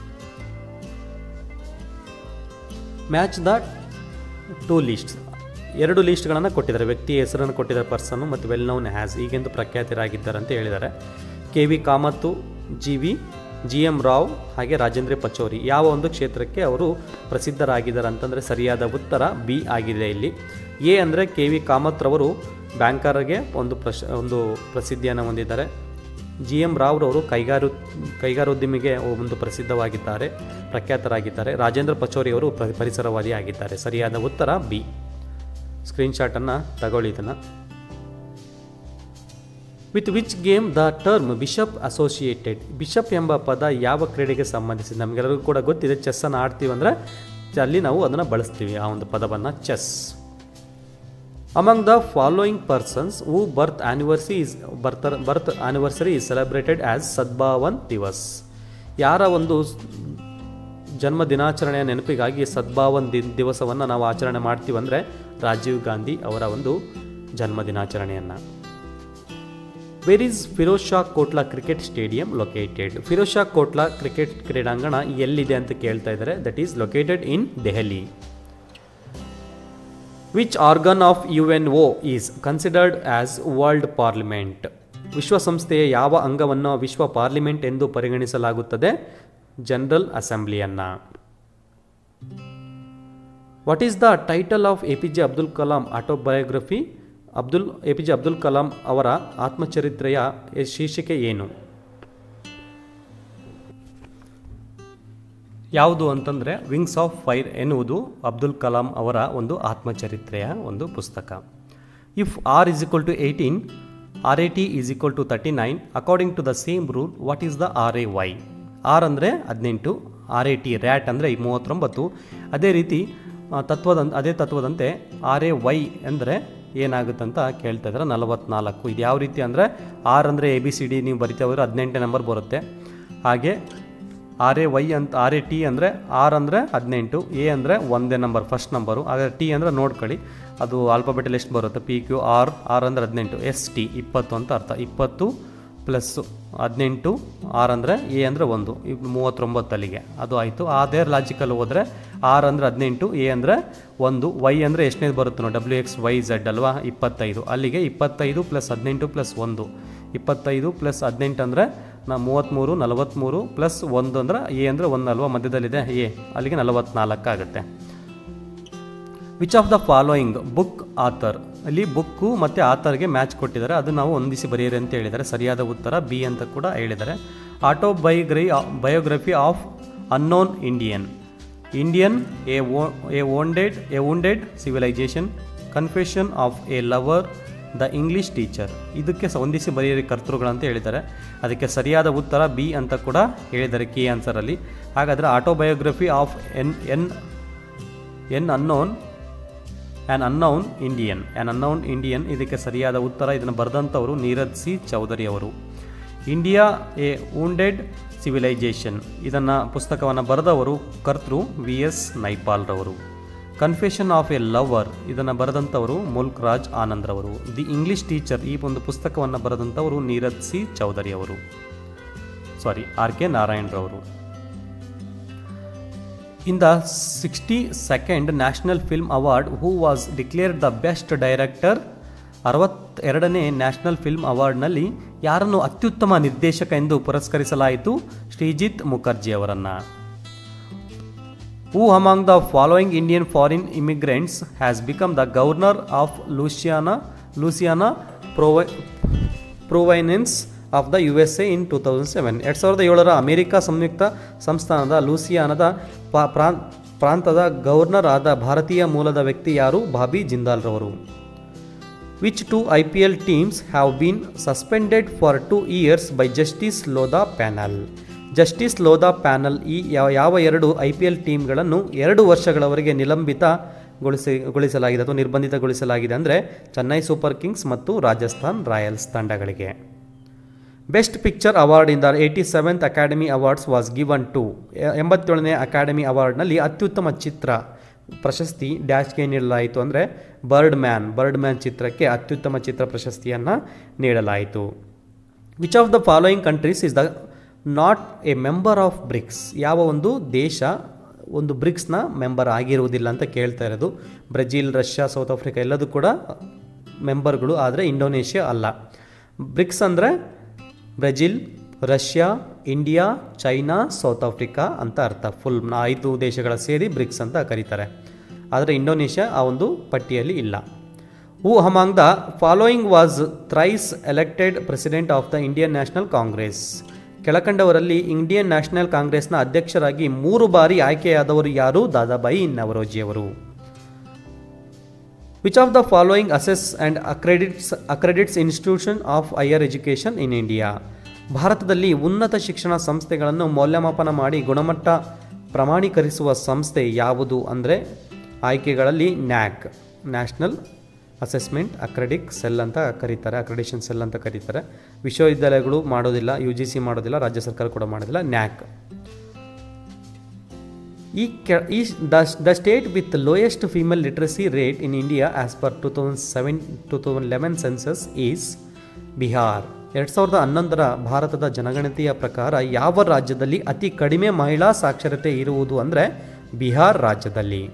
ಮ್ಯಾಚ್ ದ ಟೂ ಲಿಸ್ಟ್ಸ್ ಎರಡು ಲಿಸ್ಟ್ಗಳನ್ನು ಕೊಟ್ಟಿದ್ದಾರೆ ವ್ಯಕ್ತಿಯ ಹೆಸರನ್ನು ಕೊಟ್ಟಿದ್ದಾರೆ ಪರ್ಸನ್ನು ಮತ್ತು ವೆಲ್ ನೌನ್ ಹ್ಯಾಸ್ ಈಗೆಂದು ಪ್ರಖ್ಯಾತರಾಗಿದ್ದಾರೆ ಅಂತ ಹೇಳಿದ್ದಾರೆ K V Kamath G V G M Rao ಹಾಗೆ ರಾಜೇಂದ್ರ ಪಚೌರಿ ಯಾವ ಒಂದು ಕ್ಷೇತ್ರಕ್ಕೆ ಅವರು ಪ್ರಸಿದ್ಧರಾಗಿದ್ದಾರೆ ಅಂತಂದರೆ ಸರಿಯಾದ ಉತ್ತರ ಬಿ ಆಗಿದೆ ಇಲ್ಲಿ ಎ ಅಂದರೆ ಕೆ ವಿ ಕಾಮತ್ರವರು ಬ್ಯಾಂಕರ್ಗೆ ಒಂದು ಪ್ರಶ ಒಂದು ಪ್ರಸಿದ್ಧಿಯನ್ನು ಹೊಂದಿದ್ದಾರೆ ಜಿ ಎಂ ರಾವ್ರವರು ಕೈಗಾರು ಕೈಗಾರೋದ್ಯಮಿಗೆ ಒಂದು ಪ್ರಸಿದ್ಧವಾಗಿದ್ದಾರೆ ಪ್ರಖ್ಯಾತರಾಗಿದ್ದಾರೆ ರಾಜೇಂದ್ರ ಪಚೌರಿ ಅವರು ಪ್ರ- ಪರಿಸರವಾದಿ ಆಗಿದ್ದಾರೆ ಸರಿಯಾದ ಉತ್ತರ ಬಿ ಸ್ಕ್ರೀನ್ಶಾಟನ್ನು ತಗೊಳ್ಳಿ ಇದನ್ನು with which game the term bishop associated bishop ಎಂಬ ಪದ ಯಾವ ಕ್ರೀಡೆಗೆ ಸಂಬಂಧಿಸಿದೆ ನಮಗೆಲ್ಲರಿಗೂ ಕೂಡ ಗೊತ್ತಿದೆ ಚೆಸ್ಸನ್ನು ಆಡ್ತೀವಿ ಅಂದರೆ ಅಲ್ಲಿ ನಾವು ಅದನ್ನು ಬಳಸ್ತೀವಿ ಆ ಒಂದು ಪದವನ್ನು chess among the following persons who birth anniversary is birth birth anniversary is celebrated as Sadbhavana Diwas ಯಾರ ಒಂದು ಸ್- ಜನ್ಮ ದಿನಾಚರಣೆಯ ನೆನಪಿಗಾಗಿ ಸದ್ಭಾವನ್ ದಿ ದಿವಸವನ್ನು ನಾವು ಆಚರಣೆ ಮಾಡ್ತೀವಿ ಅಂದರೆ ರಾಜೀವ್ ಗಾಂಧಿ ಅವರ ಒಂದು ಜನ್ಮ ದಿನಾಚರಣೆಯನ್ನು where is Feroz Shah Kotla cricket stadium located Feroz Shah Kotla cricket ಕ್ರೀಡಾಂಗಣ ಎಲ್ಲಿದೆ ಅಂತ ಕೇಳ್ತಾ ಇದ್ದಾರೆ that is located in Delhi which organ of U N O is considered as world parliament ವಿಶ್ವಸಂಸ್ಥೆಯ ಯಾವ ಅಂಗವನ್ನು ವಿಶ್ವ ಪಾರ್ಲಿಮೆಂಟ್ ಎಂದು ಪರಿಗಣಿಸಲಾಗುತ್ತದೆ ಜನರಲ್ ಅಸೆಂಬ್ಲಿಯನ್ನು what is the title of A P J Abdul Kalam autobiography Abdul A P J Abdul Kalam ಅವರ ಆತ್ಮಚರಿತ್ರೆಯ ಶೀರ್ಷಿಕೆ ಏನು ಯಾವುದು ಅಂತಂದರೆ ವಿಂಗ್ಸ್ ಆಫ್ ಫೈರ್ ಎನ್ನುವುದು ಅಬ್ದುಲ್ ಕಲಾಂ ಅವರ ಒಂದು ಆತ್ಮಚರಿತ್ರೆಯ ಒಂದು ಪುಸ್ತಕ if R is equal to eighteen R A T is equal to thirty nine according to the same rule what is the R A Y R ಅಂದರೆ ಹದಿನೆಂಟು ಆರ್ ಎ ಟಿ ರ್ಯಾಟ್ ಅಂದರೆ ಮೂವತ್ತೊಂಬತ್ತು ಅದೇ ರೀತಿ ಆ, ತತ್ವದ ಅದೇ ತತ್ವದಂತೆ ಆರ್ ಎ ವೈ ಅಂದರೆ ಏನಾಗುತ್ತಂತ ಕೇಳ್ತಾ ಇದ್ದಾರೆ ನಲವತ್ನಾಲ್ಕು ಇದು ಯಾವ ರೀತಿ ಅಂದರೆ ಆರ್ ಅಂದರೆ ಎ ಬಿ ಸಿ ಡಿ ನೀವು ಬರಿತಾ ಹೋದ್ರೆ ಹದಿನೆಂಟನೇ ನಂಬರ್ ಬರುತ್ತೆ ಹಾಗೆ ಆರ್ ಎ ವೈ ಅಂತ ಆರ್ ಎ ಟಿ ಅಂದರೆ ಆರ್ ಅಂದರೆ ಹದಿನೆಂಟು ಎ ಅಂದರೆ ಒಂದೇ ನಂಬರ್ ಫಸ್ಟ್ ನಂಬರು ಹಾಗಾದ್ರೆ ಟಿ ಅಂದರೆ ನೋಡ್ಕೊಳ್ಳಿ ಅದು ಆಲ್ಫಾಬೆಟಲ್ ಎಷ್ಟು ಬರುತ್ತೆ ಪಿ ಕ್ಯೂ ಆರ್ ಆರ್ ಅಂದರೆ ಹದಿನೆಂಟು ಎಸ್ ಟಿ ಇಪ್ಪತ್ತು ಅಂತ ಅರ್ಥ ಇಪ್ಪತ್ತು ಪ್ಲಸ್ಸು ಹದಿನೆಂಟು ಆರ್ ಅಂದರೆ ಎ ಅಂದರೆ ಒಂದು ಇವ್ ಮೂವತ್ತೊಂಬತ್ತಲ್ಲಿಗೆ ಅದು ಆಯಿತು ಅದೇ ಲಾಜಿಕಲ್ ಹೋದರೆ ಆರ್ ಅಂದರೆ ಹದಿನೆಂಟು ಎ ಅಂದರೆ ಒಂದು ವೈ ಅಂದರೆ ಎಷ್ಟನೇದು ಬರುತ್ತೆ ನೋಡಿ ಡಬ್ಲ್ಯೂ ಎಕ್ಸ್ ವೈ ಝೆಡ್ ಅಲ್ವಾ ಇಪ್ಪತ್ತೈದು ಅಲ್ಲಿಗೆ ಇಪ್ಪತ್ತೈದು ಪ್ಲಸ್ ಹದಿನೆಂಟು ಪ್ಲಸ್ ಒಂದು ಇಪ್ಪತ್ತೈದು ಪ್ಲಸ್ ಹದಿನೆಂಟು ಅಂದರೆ ನಾ ಮೂವತ್ತ್ಮೂರು ನಲವತ್ತ್ಮೂರು ಪ್ಲಸ್ ಒಂದು ಅಂದರೆ ಎ ಅಂದರೆ ಒಂದು ಅಲ್ವಾ ಮಧ್ಯದಲ್ಲಿದೆ ಎ ಅಲ್ಲಿಗೆ ನಲವತ್ನಾಲ್ಕು ಆಗುತ್ತೆ which of the following book author ಅಲ್ಲಿ ಬುಕ್ಕು ಮತ್ತು ಆಥರ್ಗೆ ಮ್ಯಾಚ್ ಕೊಟ್ಟಿದ್ದಾರೆ ಅದು ನಾವು ಹೊಂದಿಸಿ ಬರೆಯಿರಿ ಅಂತ ಹೇಳಿದ್ದಾರೆ ಸರಿಯಾದ ಉತ್ತರ ಬಿ ಅಂತ ಕೂಡ ಹೇಳಿದ್ದಾರೆ autobiography biography of unknown Indian Indian a a wounded a wounded civilisation confession of a lover the English teacher ಇದಕ್ಕೆ ಹೊಂದಿಸಿ ಬರೆಯಿರಿ ಕರ್ತೃಗಳಂತ ಹೇಳಿದ್ದಾರೆ ಅದಕ್ಕೆ ಸರಿಯಾದ ಉತ್ತರ ಬಿ ಅಂತ ಕೂಡ ಹೇಳಿದ್ದಾರೆ ಕೀ ಆನ್ಸರಲ್ಲಿ ಹಾಗಾದರೆ autobiography of an an an unknown an unknown Indian an unknown Indian ಇದಕ್ಕೆ ಸರಿಯಾದ ಉತ್ತರ ಇದನ್ನು ಬರೆದಂಥವರು ನೀರಜ್ ಸಿ ಚೌಧರಿ ಅವರು ಇಂಡಿಯಾ ಎ wounded ಸಿವಿಲೈಜೇಷನ್ ಇದನ್ನು ಪುಸ್ತಕವನ್ನು ಬರೆದವರು ಕರ್ತೃ ವಿ ಎಸ್ ನೈಪಾಲ್ರವರು ಕನ್ಫೆಷನ್ ಆಫ್ ಎ ಲವರ್ ಇದನ್ನು ಬರೆದಂಥವರು ಮುಲ್ಕ್ ರಾಜ್ ಆನಂದ್ರವರು ದಿ ಇಂಗ್ಲಿಷ್ ಟೀಚರ್ ಈ ಒಂದು ಪುಸ್ತಕವನ್ನು ಬರೆದಂಥವರು ನೀರಜ್ ಸಿ ಚೌಧರಿ ಅವರು ಸಾರಿ ಆರ್ ಕೆ ನಾರಾಯಣರವರು In the 62nd National Film Award, who was declared the best director ಅರವತ್ತೆರಡನೇ ನ್ಯಾಷನಲ್ ಫಿಲ್ಮ್ ಅವಾರ್ಡ್ನಲ್ಲಿ ಯಾರನ್ನು ಅತ್ಯುತ್ತಮ ನಿರ್ದೇಶಕ ಎಂದು ಪುರಸ್ಕರಿಸಲಾಯಿತು ಶ್ರೀಜಿತ್ ಮುಖರ್ಜಿ ಅವರನ್ನು who among the following Indian foreign immigrants has become the governor of Louisiana Louisiana province province of the U S A in two thousand seven ಎರಡು ಸಾವಿರದ ಏಳರ ಅಮೆರಿಕ ಸಂಯುಕ್ತ ಸಂಸ್ಥಾನದ ಲೂಸಿಯಾನದ ಪಾ- ಪ್ರಾಂ- ಪ್ರಾಂತದ ಗವರ್ನರ್ ಆದ ಭಾರತೀಯ ಮೂಲದ ವ್ಯಕ್ತಿ ಯಾರು ಬಾಬಿ ಜಿಂದಾಲ್ರವರು which two I P L teams have been suspended for two years by Justice Lodha panel Justice Lodha panel ಈ ಯಾವ ಯಾವ ಎರಡು ಐ ಪಿ ಎಲ್ ಟೀಮ್ಗಳನ್ನು ಎರಡು ವರ್ಷಗಳವರೆಗೆ ನಿಲಂಬಿತಗೊಳಿಸಿ ಗೊಳಿಸಲಾಗಿದೆ ಅಥವಾ ನಿರ್ಬಂಧಿತಗೊಳಿಸಲಾಗಿದೆ ಅಂದರೆ ಚೆನ್ನೈ ಸೂಪರ್ ಕಿಂಗ್ಸ್ ಮತ್ತು ರಾಜಸ್ಥಾನ್ ರಾಯಲ್ಸ್ ತಂಡಗಳಿಗೆ best picture award in the eighty seventh Academy Awards was given to ಎಂಬತ್ತೇಳನೇ ಅಕಾಡೆಮಿ ಅವಾರ್ಡ್ನಲ್ಲಿ ಅತ್ಯುತ್ತಮ ಚಿತ್ರ ಪ್ರಶಸ್ತಿ ಡ್ಯಾಶ್ಗೆ ನೀಡಲಾಯಿತು ಅಂದರೆ ಬರ್ಡ್ ಮ್ಯಾನ್ ಬರ್ಡ್ ಮ್ಯಾನ್ ಚಿತ್ರಕ್ಕೆ ಅತ್ಯುತ್ತಮ ಚಿತ್ರ ಪ್ರಶಸ್ತಿಯನ್ನು ನೀಡಲಾಯಿತು which of the following countries is the not a member of BRICS ಯಾವ ಒಂದು ದೇಶ ಒಂದು ಬ್ರಿಕ್ಸ್ನ ಮೆಂಬರ್ ಆಗಿರುವುದಿಲ್ಲ ಅಂತ ಕೇಳ್ತಾ ಇರೋದು ಬ್ರೆಜಿಲ್ ರಷ್ಯಾ ಸೌತ್ ಆಫ್ರಿಕಾ ಎಲ್ಲದೂ ಕೂಡ ಮೆಂಬರ್ಗಳು ಆದರೆ ಇಂಡೋನೇಷ್ಯಾ ಅಲ್ಲ ಬ್ರಿಕ್ಸ್ ಅಂದರೆ Brazil Russia India China South Africa ಅಂತ ಅರ್ಥ ಫುಲ್ ಐದು ದೇಶಗಳ ಸೇರಿ ಬ್ರಿಕ್ಸ್ ಅಂತ ಕರೀತಾರೆ ಆದರೆ ಇಂಡೋನೇಷ್ಯಾ ಆ ಒಂದು ಪಟ್ಟಿಯಲ್ಲಿ ಇಲ್ಲ who among the following was thrice elected president of the Indian National Congress ಕೆಳಕಂಡವರಲ್ಲಿ ಇಂಡಿಯನ್ ನ್ಯಾಷನಲ್ ಕಾಂಗ್ರೆಸ್ನ ಅಧ್ಯಕ್ಷರಾಗಿ ಮೂರು ಬಾರಿ ಆಯ್ಕೆಯಾದವರು ಯಾರು ದಾದಾಬಾಯಿ ನವರೋಜಿಯವರು which of the following assesses and accredits accredits institution of higher education in India ಭಾರತದಲ್ಲಿ ಉನ್ನತ ಶಿಕ್ಷಣ ಸಂಸ್ಥೆಗಳನ್ನು ಮೌಲ್ಯಮಾಪನ ಮಾಡಿ ಗುಣಮಟ್ಟ ಪ್ರಮಾಣೀಕರಿಸುವ ಸಂಸ್ಥೆ ಯಾವುದು ಅಂದರೆ ಆಯ್ಕೆಗಳಲ್ಲಿ NAAC national assessment accreditation cell ಅಂತ ಕರೀತಾರೆ ಅಕ್ರೆಡಿಷನ್ ಸೆಲ್ ಅಂತ ಕರೀತಾರೆ ವಿಶ್ವವಿದ್ಯಾಲಯಗಳು ಮಾಡೋದಿಲ್ಲ ಯು ಜಿ ಸಿ ಮಾಡೋದಿಲ್ಲ ರಾಜ್ಯ ಸರ್ಕಾರ ಕೂಡ ಮಾಡೋದಿಲ್ಲ ನ್ಯಾಕ್ ಈ ಕೆ ಈ the the state with lowest female literacy rate in India as per two thousand seven two thousand eleven census is Bihar ಎರಡು ಸಾವಿರದ ಹನ್ನೊಂದರ ಭಾರತದ ಜನಗಣತಿಯ ಪ್ರಕಾರ ಯಾವ ರಾಜ್ಯದಲ್ಲಿ ಅತಿ ಕಡಿಮೆ ಮಹಿಳಾ ಸಾಕ್ಷರತೆ ಇರುವುದು ಅಂದರೆ ಬಿಹಾರ್ ರಾಜ್ಯದಲ್ಲಿ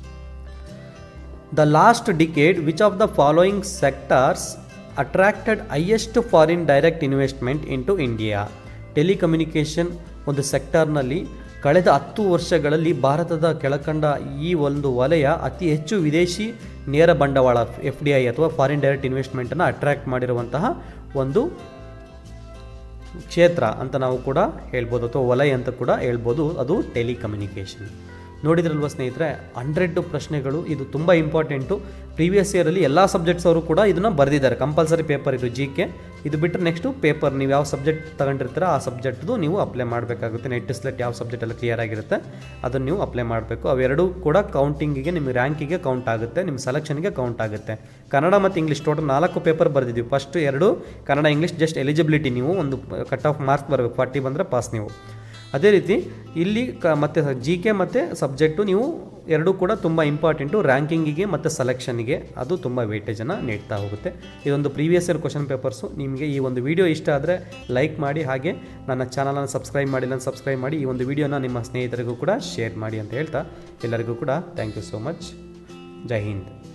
the last decade which of the following sectors attracted highest foreign direct investment into India telecommunication ಒಂದು ಸೆಕ್ಟಾರ್ನಲ್ಲಿ ಕಳೆದ ಹತ್ತು ವರ್ಷಗಳಲ್ಲಿ ಭಾರತದ ಕೆಳಕಂಡ ಈ ಒಂದು ವಲಯ ಅತಿ ಹೆಚ್ಚು ವಿದೇಶಿ ನೇರ ಬಂಡವಾಳ ಎಫ್ ಡಿ ಐ ಅಥವಾ ಫಾರಿನ್ ಡೈರೆಕ್ಟ್ ಇನ್ವೆಸ್ಟ್ಮೆಂಟನ್ನು ಅಟ್ರಾಕ್ಟ್ ಮಾಡಿರುವಂತಹ ಒಂದು ಕ್ಷೇತ್ರ ಅಂತ ನಾವು ಕೂಡ ಹೇಳ್ಬೋದು ಅಥವಾ ವಲಯ ಅಂತ ಕೂಡ ಹೇಳ್ಬೋದು ಅದು ಟೆಲಿಕಮ್ಯುನಿಕೇಷನ್ ನೋಡಿದ್ರಲ್ವ ಸ್ನೇಹಿತರೆ ಹಂಡ್ರೆಡ್ ಪ್ರಶ್ನೆಗಳು ಇದು ತುಂಬ ಇಂಪಾರ್ಟೆಂಟು ಪ್ರೀವಿಯಸ್ ಇಯರಲ್ಲಿ ಎಲ್ಲ ಸಬ್ಜೆಕ್ಟ್ಸ್ ಅವರು ಕೂಡ ಇದನ್ನು ಬರೆದಿದ್ದಾರೆ ಕಂಪಲ್ಸರಿ ಪೇಪರ್ ಇದು ಜಿ ಕೆ ಇದು ಬಿಟ್ಟರೆ ನೆಕ್ಸ್ಟು ಪೇಪರ್ ನೀವು ಯಾವ ಸಬ್ಜೆಕ್ಟ್ ತಗೊಂಡಿರ್ತೀರ ಆ ಸಬ್ಜೆಕ್ಟ್ದು ನೀವು ಅಪ್ಲೈ ಮಾಡಬೇಕಾಗುತ್ತೆ ನೆಟ್ ಸ್ಲೆಟ್ ಯಾವ ಸಬ್ಜೆಕ್ಟ್ ಎಲ್ಲ ಕ್ಲಿಯರ್ ಆಗಿರುತ್ತೆ ಅದನ್ನು ನೀವು ಅಪ್ಲೈ ಮಾಡಬೇಕು ಅವೆರಡೂ ಕೂಡ ಕೌಂಟಿಂಗಿಗೆ ನಿಮ್ಮ ರ್ಯಾಂಕಿಗೆ ಕೌಂಟ್ ಆಗುತ್ತೆ ನಿಮ್ಮ ಸೆಲೆಕ್ಷನ್ಗೆ ಕೌಂಟ್ ಆಗುತ್ತೆ ಕನ್ನಡ ಮತ್ತು ಇಂಗ್ಲೀಷ್ ಟೋಟಲ್ ನಾಲ್ಕು ಪೇಪರ್ ಬರೆದಿದ್ದೀವಿ ಫಸ್ಟ್ ಎರಡು ಕನ್ನಡ ಇಂಗ್ಲೀಷ್ ಜಸ್ಟ್ ಎಲಿಜಿಬಿಲಿಟಿ ನೀವು ಒಂದು ಕಟ್ ಆಫ್ ಮಾರ್ಕ್ಸ್ ಬರಬೇಕು ಫಾರ್ಟಿ ಬಂದರೆ ಪಾಸ್ ನೀವು ಅದೇ ರೀತಿ ಇಲ್ಲಿ ಕ ಮತ್ತು ಜಿ ಕೆ ಮತ್ತು ಸಬ್ಜೆಕ್ಟು ನೀವು ಎರಡೂ ಕೂಡ ತುಂಬ ಇಂಪಾರ್ಟೆಂಟು ರ್ಯಾಂಕಿಂಗಿಗೆ ಮತ್ತು ಸೆಲೆಕ್ಷನ್ಗೆ ಅದು ತುಂಬ ವೇಟೇಜನ್ನು ನೀಡ್ತಾ ಹೋಗುತ್ತೆ ಇದೊಂದು ಪ್ರೀವಿಯಸ್ ಇಯರ್ ಕ್ವಶನ್ ಪೇಪರ್ಸು ನಿಮಗೆ ಈ ಒಂದು ವಿಡಿಯೋ ಇಷ್ಟ ಆದರೆ ಲೈಕ್ ಮಾಡಿ ಹಾಗೆ ನನ್ನ ಚಾನಲನ್ನು ಸಬ್ಸ್ಕ್ರೈಬ್ ಮಾಡಿಲ್ಲ ಸಬ್ಸ್ಕ್ರೈಬ್ ಮಾಡಿ ಈ ಒಂದು ವಿಡಿಯೋನ ನಿಮ್ಮ ಸ್ನೇಹಿತರಿಗೂ ಕೂಡ ಶೇರ್ ಮಾಡಿ ಅಂತ ಹೇಳ್ತಾ ಎಲ್ಲರಿಗೂ ಕೂಡ thank you so much Jai Hind